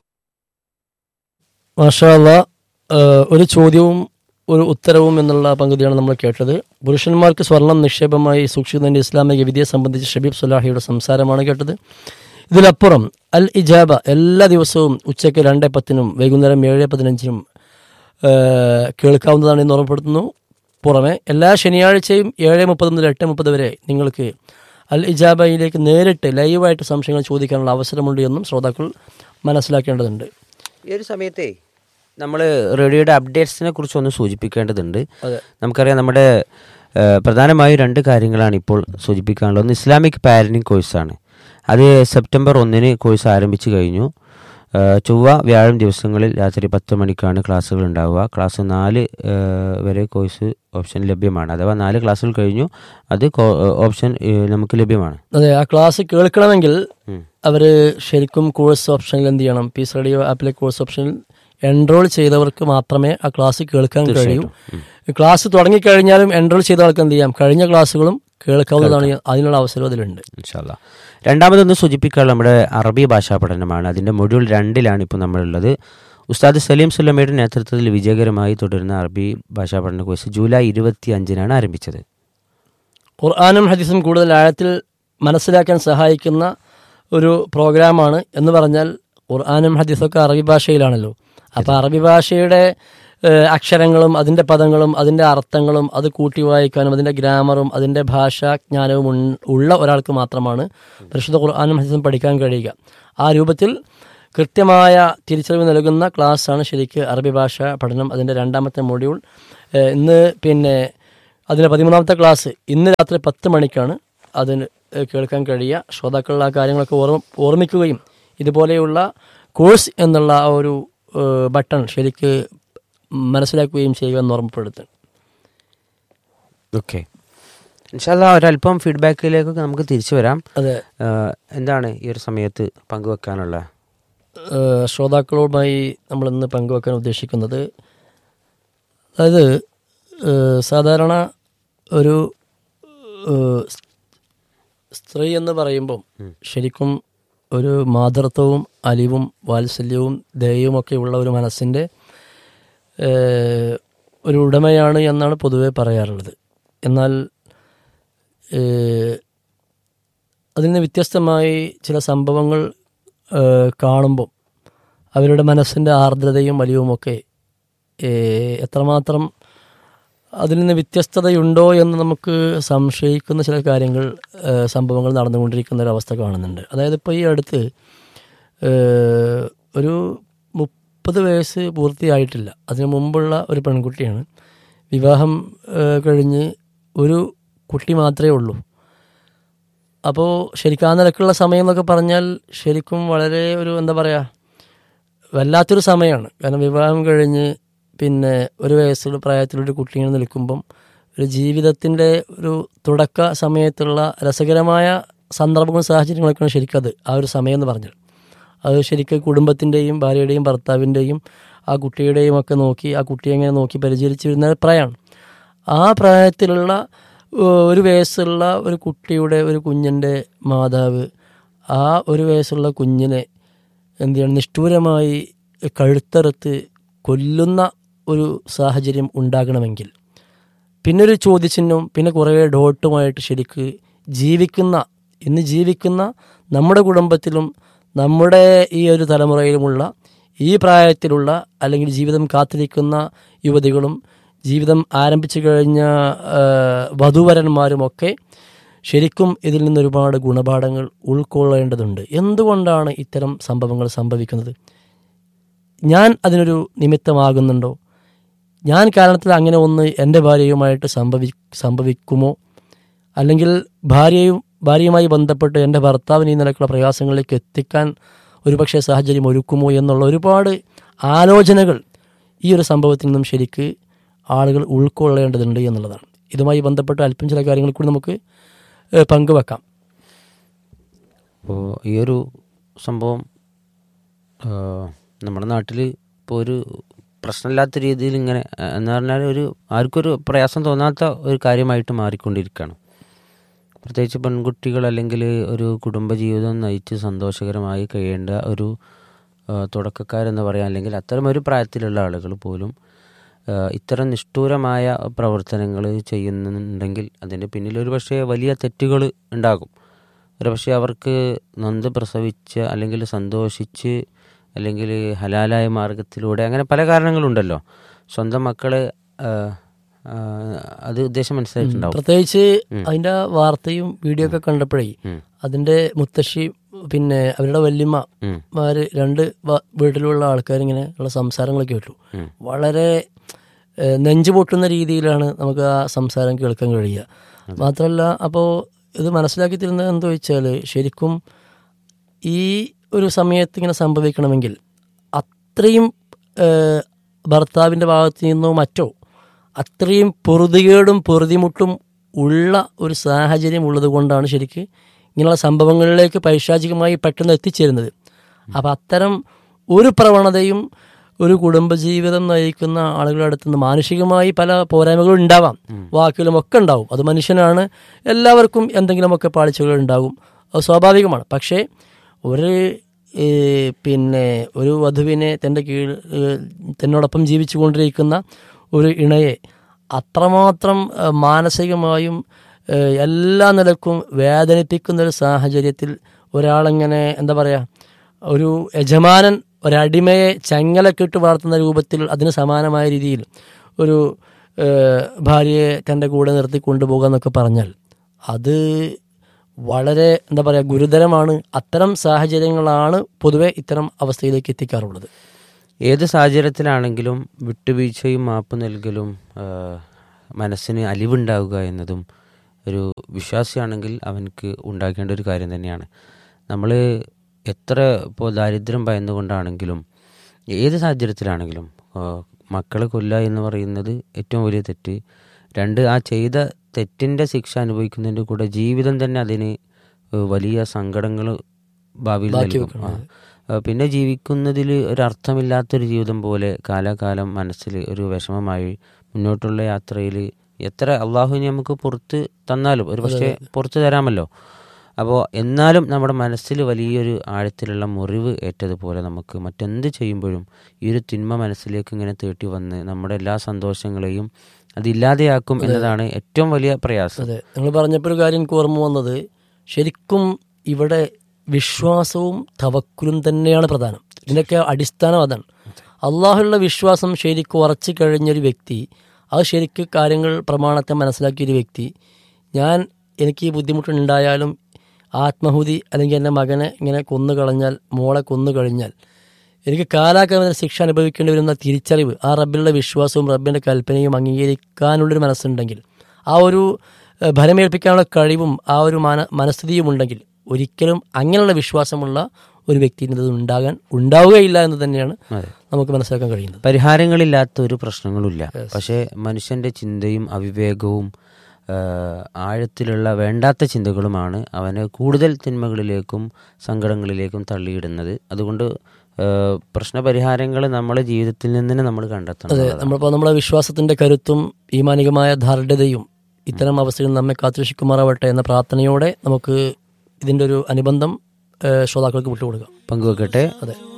മാഷാല്ല ഒരു ചോദ്യവും ഒരു ഉത്തരവും എന്നുള്ള പങ്കുതിയാണ് നമ്മൾ കേട്ടത് പുരുഷന്മാർക്ക് സ്വർണം നിക്ഷേപമായി സൂക്ഷിക്കുന്നതിന്റെ ഇസ്ലാമിക വിധിയെ സംബന്ധിച്ച് ഷബീബ് സുലാഹിയുടെ സംസാരമാണ് കേട്ടത് ഇതിലപ്പുറം അൽ ഇജാബ എല്ലാ ദിവസവും ഉച്ചയ്ക്ക് രണ്ട് പത്തിനും വൈകുന്നേരം ഏഴ് പതിനഞ്ചിനും ഏഹ്, കേൾക്കാവുന്നതാണ് എന്ന് ഓർമ്മപ്പെടുത്തുന്നു പുറമെ എല്ലാ ശനിയാഴ്ചയും ഏഴ് മുപ്പത് മുതൽ എട്ട് മുപ്പത് വരെ നിങ്ങൾക്ക് അൽ ഇജാബയിലേക്ക് നേരിട്ട് ലൈവായിട്ട് സംശയങ്ങൾ ചോദിക്കാനുള്ള അവസരമുണ്ട് എന്നും ശ്രോതാക്കൾ മനസ്സിലാക്കേണ്ടതുണ്ട് ഈ ഒരു സമയത്തെ നമ്മൾ റേഡിയോയുടെ അപ്ഡേറ്റ്സിനെ കുറിച്ച് ഒന്ന് സൂചിപ്പിക്കേണ്ടതുണ്ട് അതെ നമുക്കറിയാം നമ്മുടെ ആ, പ്രധാനമായും രണ്ട് കാര്യങ്ങളാണ് ഇപ്പോൾ സൂചിപ്പിക്കാനുള്ളത് ഒന്ന് ഇസ്ലാമിക് പാരന്റിംഗ് കോഴ്സാണ് അത് സെപ്റ്റംബർ ഒന്നിന് കോഴ്സ് ആരംഭിച്ചു കഴിഞ്ഞു ആ, ചൊവ്വ വ്യാഴം ദിവസങ്ങളിൽ രാത്രി പത്ത് മണിക്കാണ് ക്ലാസ്സുകൾ ഉണ്ടാവുക ക്ലാസ് നാല് ആ, വരെ കോഴ്സ് ഓപ്ഷൻ ലഭ്യമാണ് അഥവാ നാല് ക്ലാസ്സുകൾ കഴിഞ്ഞു അത് കോ- ഓപ്ഷൻ ഏ, നമുക്ക് ലഭ്യമാണ് അതെ ആ ക്ലാസ് കേൾക്കണമെങ്കിൽ ഉം. അവർ ശരിക്കും കോഴ്സ് ഓപ്ഷനിൽ എന്ത് ചെയ്യണം പീസ് റേഡിയോ ആപ്പിലെ കോഴ്സ് ഓപ്ഷനിൽ എൻറോൾ ചെയ്തവർക്ക് മാത്രമേ ആ ക്ലാസ് കേൾക്കാൻ കഴിയൂ ക്ലാസ് തുടങ്ങിക്കഴിഞ്ഞാലും എൻറോൾ ചെയ്ത ആൾക്ക് എന്ത് ചെയ്യാം കഴിഞ്ഞ ക്ലാസ്സുകളും കേൾക്കാവുന്നതാണ് അതിനുള്ള അവസരം അതിലുണ്ട് ഇൻഷാല്ല രണ്ടാമതൊന്ന് സൂചിപ്പിക്കാനുള്ള നമ്മുടെ അറബി ഭാഷാ പഠനമാണ് അതിൻ്റെ മൊഡ്യൂൾ രണ്ടിലാണ് ഇപ്പോൾ നമ്മളുള്ളത് ഉസ്താദ് സലീം സുല്ലമയുടെ നേതൃത്വത്തിൽ വിജയകരമായി തുടരുന്ന അറബി ഭാഷാ പഠന കോഴ്സ് ജൂലൈ ഇരുപത്തി അഞ്ചിനാണ് ആരംഭിച്ചത് ഖുർആാനും ഹദീസും കൂടുതൽ ആഴത്തിൽ മനസ്സിലാക്കാൻ സഹായിക്കുന്ന ഒരു പ്രോഗ്രാമാണ് എന്ന് പറഞ്ഞാൽ ഖുർആാനും ഹദീസൊക്കെ അറബി ഭാഷയിലാണല്ലോ അപ്പോൾ അറബി ഭാഷയുടെ ഏഹ്, അക്ഷരങ്ങളും അതിൻ്റെ പദങ്ങളും അതിൻ്റെ അർത്ഥങ്ങളും അത് കൂട്ടി വായിക്കാനും അതിൻ്റെ ഗ്രാമറും അതിൻ്റെ ഭാഷാജ്ഞാനവും ഉൺ- ഉള്ള ഒരാൾക്ക് മാത്രമാണ് പരിശുദ്ധ ഖുർആാനും ഹദീസും പഠിക്കാൻ കഴിയുക ആ രൂപത്തിൽ കൃത്യമായ തിരിച്ചറിവ് നൽകുന്ന ക്ലാസ്സാണ് ശരിക്ക് അറബി ഭാഷ പഠനം അതിൻ്റെ രണ്ടാമത്തെ മൊഡ്യൂൾ ഏഹ്, ഇന്ന് പിന്നെ അതിൻ്റെ പതിമൂന്നാമത്തെ ക്ലാസ് ഇന്ന് രാത്രി പത്ത് മണിക്കാണ് അതിന് ഏഹ്, കേൾക്കാൻ കഴിയുക ശ്രോതാക്കൾ ആ കാര്യങ്ങളൊക്കെ ഓർമ്മ ഓർമ്മിക്കുകയും ഇതുപോലെയുള്ള കോഴ്സ് എന്നുള്ള ആ ഒരു ഏഹ്, ബട്ടൺ ശരിക്ക് മനസ്സിലാക്കുകയും ചെയ്യുക എന്ന് ഓർമ്മപ്പെടുത്തുന്നു ഓക്കെ ഇൻഷാല്ല ഒരല്പം ഫീഡ്ബാക്കിലേക്കൊക്കെ നമുക്ക് തിരിച്ചു വരാം അതെ ആ, എന്താണ് ഈ ഒരു സമയത്ത് പങ്കുവെക്കാനുള്ള ഏഹ്, ശ്രോതാക്കളുമായി നമ്മൾ ഇന്ന് പങ്കുവെക്കാൻ ഉദ്ദേശിക്കുന്നത് അതായത് ഏഹ്, സാധാരണ ഒരു ഏഹ്, സ്ത്രീ എന്ന് പറയുമ്പം ശരിക്കും ഒരു മാതൃത്വവും അലിവും വാത്സല്യവും ദയവും ഒക്കെ ഉള്ള ഒരു മനസ്സിൻ്റെ ഏഹ്, ഒരു ഉടമയാണ് എന്നാണ് പൊതുവെ പറയാറുള്ളത് എന്നാൽ ഏഹ്, അതിൽ നിന്ന് വ്യത്യസ്തമായി ചില സംഭവങ്ങൾ ഏഹ്, കാണുമ്പം അവരുടെ മനസ്സിൻ്റെ ആർദ്രതയും വലിവുമൊക്കെ ഏഹ്, എത്രമാത്രം അതിൽ നിന്ന് വ്യത്യസ്തതയുണ്ടോ എന്ന് നമുക്ക് സംശയിക്കുന്ന ചില കാര്യങ്ങൾ ഏഹ്, സംഭവങ്ങൾ നടന്നുകൊണ്ടിരിക്കുന്ന ഒരു അവസ്ഥ കാണുന്നുണ്ട് അതായത് ഇപ്പോൾ ഈ അടുത്ത് ഏഹ്, ഒരു മുപ്പത് വയസ്സ് പൂർത്തിയായിട്ടില്ല അതിനു മുമ്പുള്ള ഒരു പെൺകുട്ടിയാണ് വിവാഹം ഏഹ്, കഴിഞ്ഞ് ഒരു കുട്ടി മാത്രമേ ഉള്ളൂ അപ്പോൾ ശരിക്കും ആ നിലക്കുള്ള സമയം എന്നൊക്കെ പറഞ്ഞാൽ ശരിക്കും വളരെ ഒരു എന്താ പറയുക വല്ലാത്തൊരു സമയമാണ് കാരണം വിവാഹം കഴിഞ്ഞ് പിന്നെ ഒരു വയസ്സുള്ള പ്രായത്തിലൊരു കുട്ടി ഇങ്ങനെ നിൽക്കുമ്പം ഒരു ജീവിതത്തിൻ്റെ ഒരു തുടക്ക സമയത്തുള്ള രസകരമായ സന്ദർഭങ്ങളും സാഹചര്യങ്ങളൊക്കെയാണ് ശരിക്കും അത് ആ ഒരു സമയം എന്ന് പറഞ്ഞാൽ അത് ശരിക്കും കുടുംബത്തിൻ്റെയും ഭാര്യയുടെയും ഭർത്താവിൻ്റെയും ആ കുട്ടിയുടെയും ഒക്കെ നോക്കി ആ കുട്ടിയെ എങ്ങനെ നോക്കി പരിചരിച്ച് വരുന്ന പ്രായമാണ് ആ പ്രായത്തിലുള്ള ഏഹ്, ഒരു വയസ്സുള്ള ഒരു കുട്ടിയുടെ ഒരു കുഞ്ഞിൻ്റെ മാതാവ് ആ ഒരു വയസ്സുള്ള കുഞ്ഞിനെ എന്ത് ചെയ്യണം നിഷ്ഠൂരമായി കഴുത്തറുത്ത് കൊല്ലുന്ന ഒരു സാഹചര്യം ഉണ്ടാകണമെങ്കിൽ പിന്നെ ഒരു ചോദ്യചിഹ്നവും പിന്നെ കുറേ ഡോട്ടുമായിട്ട് ശരിക്ക് ജീവിക്കുന്ന ഇന്ന് ജീവിക്കുന്ന നമ്മുടെ കുടുംബത്തിലും നമ്മുടെ ഈ ഒരു തലമുറയിലുമുള്ള ഈ പ്രായത്തിലുള്ള അല്ലെങ്കിൽ ജീവിതം കാത്തിരിക്കുന്ന യുവതികളും ജീവിതം ആരംഭിച്ചു കഴിഞ്ഞ ആ, വധൂവരന്മാരുമൊക്കെ ശരിക്കും ഇതിൽ നിന്ന് ഒരുപാട് ഗുണപാഠങ്ങൾ ഉൾക്കൊള്ളേണ്ടതുണ്ട് എന്തുകൊണ്ടാണ് ഇത്തരം സംഭവങ്ങൾ സംഭവിക്കുന്നത് ഞാൻ അതിനൊരു നിമിത്തമാകുന്നുണ്ടോ ഞാൻ കാരണത്തിൽ അങ്ങനെ ഒന്ന് എൻ്റെ ഭാര്യയുമായിട്ട് സംഭവി സംഭവിക്കുമോ അല്ലെങ്കിൽ ഭാര്യയും ഭാര്യയുമായി ബന്ധപ്പെട്ട് എൻ്റെ ഭർത്താവിന് ഈ നിലക്കുള്ള പ്രയാസങ്ങളിലേക്ക് എത്തിക്കാൻ ഒരുപക്ഷെ സാഹചര്യം ഒരുക്കുമോ എന്നുള്ള ഒരുപാട് ആലോചനകൾ ഈ ഒരു സംഭവത്തിൽ നിന്നും ശരിക്ക് ആളുകൾ ഉൾക്കൊള്ളേണ്ടതുണ്ട് എന്നുള്ളതാണ് ഇതുമായി ബന്ധപ്പെട്ട് അല്പം ചില കാര്യങ്ങൾ കൂടി നമുക്ക് ഏഹ്, പങ്കുവെക്കാം അപ്പോൾ ഈ ഒരു സംഭവം ആ, നമ്മുടെ നാട്ടിൽ ഇപ്പോൾ ഒരു പ്രശ്നമില്ലാത്ത രീതിയിൽ ഇങ്ങനെ ആ, എന്ന് പറഞ്ഞാൽ ഒരു ആർക്കൊരു പ്രയാസം തോന്നാത്ത ഒരു കാര്യമായിട്ട് മാറിക്കൊണ്ടിരിക്കുകയാണ് പ്രത്യേകിച്ച് പെൺകുട്ടികൾ അല്ലെങ്കിൽ ഒരു കുടുംബജീവിതം നയിച്ച് സന്തോഷകരമായി കഴിയേണ്ട ഒരു ആ, തുടക്കക്കാരെന്ന് പറയാം അല്ലെങ്കിൽ അത്തരം ഒരു പ്രായത്തിലുള്ള ആളുകൾ പോലും ആ, ഇത്തരം നിഷ്ഠൂരമായ പ്രവർത്തനങ്ങൾ ചെയ്യുന്നുണ്ടെങ്കിൽ അതിൻ്റെ പിന്നിൽ ഒരു പക്ഷേ വലിയ തെറ്റുകൾ ഉണ്ടാകും ഒരു പക്ഷേ അവർക്ക് നൊന്ത് പ്രസവിച്ച് അല്ലെങ്കിൽ സന്തോഷിച്ച് അല്ലെങ്കിൽ ഹലാലായ മാർഗത്തിലൂടെ അങ്ങനെ പല കാരണങ്ങളുണ്ടല്ലോ സ്വന്തം മക്കളെ ആ, ആ, അത് ഉദ്ദേശം മനസ്സിലായിട്ടുണ്ടാവും പ്രത്യേകിച്ച് അതിന്റെ വാർത്തയും വീഡിയോ ഒക്കെ കണ്ടപ്പോഴേ ഉം. അതിന്റെ മുത്തശ്ശി പിന്നെ അവരുടെ വല്യമ്മ ഉം. മാര് രണ്ട് വ- വീട്ടിലുള്ള ആൾക്കാരിങ്ങനെ ഉള്ള സംസാരങ്ങൾ കേട്ടു ഉം. വളരെ ഏഹ്, നെഞ്ചു പൊട്ടുന്ന രീതിയിലാണ് നമുക്ക് ആ സംസാരം കേൾക്കാൻ കഴിയുക മാത്രമല്ല അപ്പോൾ ഇത് മനസ്സിലാക്കി തരുന്നത് എന്താ വെച്ചാൽ ശരിക്കും ഈ ഒരു സമയത്ത് ഇങ്ങനെ സംഭവിക്കണമെങ്കിൽ അത്രയും ഏഹ്, ഭർത്താവിൻ്റെ ഭാഗത്ത് നിന്നോ മറ്റോ അത്രയും പൊറുതികേടും പൊറുതിമുട്ടും ഉള്ള ഒരു സാഹചര്യം ഉള്ളത് കൊണ്ടാണ് ശരിക്ക് ഇങ്ങനെയുള്ള സംഭവങ്ങളിലേക്ക് പൈശാചികമായി പെട്ടെന്ന് എത്തിച്ചേരുന്നത് അപ്പം അത്തരം ഒരു പ്രവണതയും ഒരു കുടുംബജീവിതം നയിക്കുന്ന ആളുകളുടെ അടുത്ത് നിന്ന് മാനസികമായി പല പോരായ്മകളും ഉണ്ടാവാം വാക്കിലും ഒക്കെ ഉണ്ടാവും അത് മനുഷ്യനാണ് എല്ലാവർക്കും എന്തെങ്കിലുമൊക്കെ പാളിച്ചകൾ ഉണ്ടാകും അത് സ്വാഭാവികമാണ് പക്ഷേ ഒരു ഏ, പിന്നെ ഒരു വധുവിനെ തൻ്റെ കീഴിൽ ഏ, തന്നോടൊപ്പം ജീവിച്ചു കൊണ്ടിരിക്കുന്ന ഒരു ഇണയെ അത്രമാത്രം ഏ, മാനസികമായും ഏ, എല്ലാ നിലക്കും വേദനിപ്പിക്കുന്ന ഒരു സാഹചര്യത്തിൽ ഒരാളെങ്ങനെ എന്താ പറയുക ഒരു യജമാനൻ ഒരടിമയെ ചങ്ങലക്കിട്ട് വളർത്തുന്ന രൂപത്തിൽ അതിന് സമാനമായ രീതിയിൽ ഒരു ഏ, ഭാര്യയെ തൻ്റെ കൂടെ നിർത്തി കൊണ്ടുപോകുക എന്നൊക്കെ പറഞ്ഞാൽ അത് വളരെ എന്താ പറയുക ഗുരുതരമാണ് അത്തരം സാഹചര്യങ്ങളാണ് പൊതുവെ ഇത്തരം അവസ്ഥയിലേക്ക് എത്തിക്കാറുള്ളത് ഏത് സാഹചര്യത്തിലാണെങ്കിലും വിട്ടുവീഴ്ചയും മാപ്പ് നൽകലും ആ, മനസ്സിന് അലിവുണ്ടാവുക എന്നതും ഒരു വിശ്വാസിയാണെങ്കിൽ അവനക്ക് ഉണ്ടാക്കേണ്ട ഒരു കാര്യം തന്നെയാണ് നമ്മൾ എത്ര ഇപ്പോൾ ദാരിദ്ര്യം ഭയന്നുകൊണ്ടാണെങ്കിലും ഏത് സാഹചര്യത്തിലാണെങ്കിലും ആ, മക്കളെ കൊല്ലുക എന്ന് പറയുന്നത് ഏറ്റവും വലിയ തെറ്റ് രണ്ട് ആ ചെയ്ത തെറ്റിൻ്റെ ശിക്ഷ അനുഭവിക്കുന്നതിൻ്റെ കൂടെ ജീവിതം തന്നെ അതിന് വലിയ സങ്കടങ്ങൾ ഭാവിയിൽ ബാക്കി നൽകും ആ. ആ, പിന്നെ ജീവിക്കുന്നതിൽ ഒരർത്ഥമില്ലാത്തൊരു ജീവിതം പോലെ കാലാകാലം മനസ്സിൽ ഒരു വിഷമമായി മുന്നോട്ടുള്ള യാത്രയിൽ എത്ര അള്ളാഹുവിനെ നമുക്ക് പുറത്ത് തന്നാലും ഒരു പക്ഷേ പുറത്ത് തരാമല്ലോ അപ്പോൾ എന്നാലും നമ്മുടെ മനസ്സിൽ വലിയൊരു ആഴത്തിലുള്ള മുറിവ് ഏറ്റതുപോലെ നമുക്ക് മറ്റെന്ത് ചെയ്യുമ്പോഴും ഈ ഒരു തിന്മ മനസ്സിലേക്ക് ഇങ്ങനെ തേട്ടി വന്ന് നമ്മുടെ എല്ലാ സന്തോഷങ്ങളെയും അതില്ലാതെയാക്കും എന്നതാണ് ഏറ്റവും വലിയ പ്രയാസം അതെ നിങ്ങൾ പറഞ്ഞപ്പോൾ ഒരു കാര്യം എനിക്ക് ഓർമ്മ വന്നത് ശരിക്കും ഇവിടെ വിശ്വാസവും തവക്കുലും തന്നെയാണ് പ്രധാനം ഇതിൻ്റെയൊക്കെ അടിസ്ഥാനം അതാണ് അള്ളാഹുള്ള വിശ്വാസം ശരിക്കും ഉറച്ചു കഴിഞ്ഞൊരു വ്യക്തി അത് ശരിക്ക് കാര്യങ്ങൾ പ്രമാണത്തെ മനസ്സിലാക്കിയൊരു വ്യക്തി ഞാൻ എനിക്ക് ഈ ബുദ്ധിമുട്ടുണ്ടായാലും ആത്മഹുതി അല്ലെങ്കിൽ എൻ്റെ മകനെ ഇങ്ങനെ കൊന്നു കളഞ്ഞാൽ മോളെ കൊന്നു കഴിഞ്ഞാൽ എനിക്ക് കാലാകാലം ശിക്ഷ അനുഭവിക്കേണ്ടി വരുന്ന തിരിച്ചറിവ് ആ റബ്ബിലുള്ള വിശ്വാസവും റബ്ബിൻ്റെ കൽപ്പനയും അംഗീകരിക്കാനുള്ളൊരു മനസ്സുണ്ടെങ്കിൽ ആ ഒരു ഏഹ്, ഭരമേൽപ്പിക്കാനുള്ള കഴിവും ആ ഒരു മാന മനസ്ഥിതിയും ഉണ്ടെങ്കിൽ ഒരിക്കലും അങ്ങനെയുള്ള വിശ്വാസമുള്ള ഒരു വ്യക്തിന് ഇത് ഉണ്ടാകാൻ ഉണ്ടാവുകയില്ല എന്ന് തന്നെയാണ് അതെ നമുക്ക് മനസ്സിലാക്കാൻ കഴിയുന്നത് പരിഹാരങ്ങളില്ലാത്ത ഒരു പ്രശ്നങ്ങളുമില്ല പക്ഷേ മനുഷ്യന്റെ ചിന്തയും അവിവേകവും ആ, ആഴത്തിലുള്ള വേണ്ടാത്ത ചിന്തകളുമാണ് അവനെ കൂടുതൽ തിന്മകളിലേക്കും സങ്കടങ്ങളിലേക്കും തള്ളിയിടുന്നത് അതുകൊണ്ട് ആ, പ്രശ്നപരിഹാരങ്ങൾ നമ്മളെ ജീവിതത്തിൽ നിന്ന് തന്നെ നമ്മൾ കണ്ടെത്തണം അതെ എന്നുള്ളതാണ്. നമ്മളിപ്പോൾ നമ്മളെ വിശ്വാസത്തിന്റെ കരുത്തും ഈമാനികമായ ധാർഢ്യതയും ഇത്തരം അവസ്ഥയിൽ നമ്മെ കാത്തുരക്ഷിക്കുമാറാവട്ടെ എന്ന പ്രാർത്ഥനയോടെ നമുക്ക് ഇതിന്റെ ഒരു അനുബന്ധം ഏഹ്, ശ്രോതാക്കൾക്ക് വിട്ടുകൊടുക്കാം പങ്കുവെക്കട്ടെ അതെ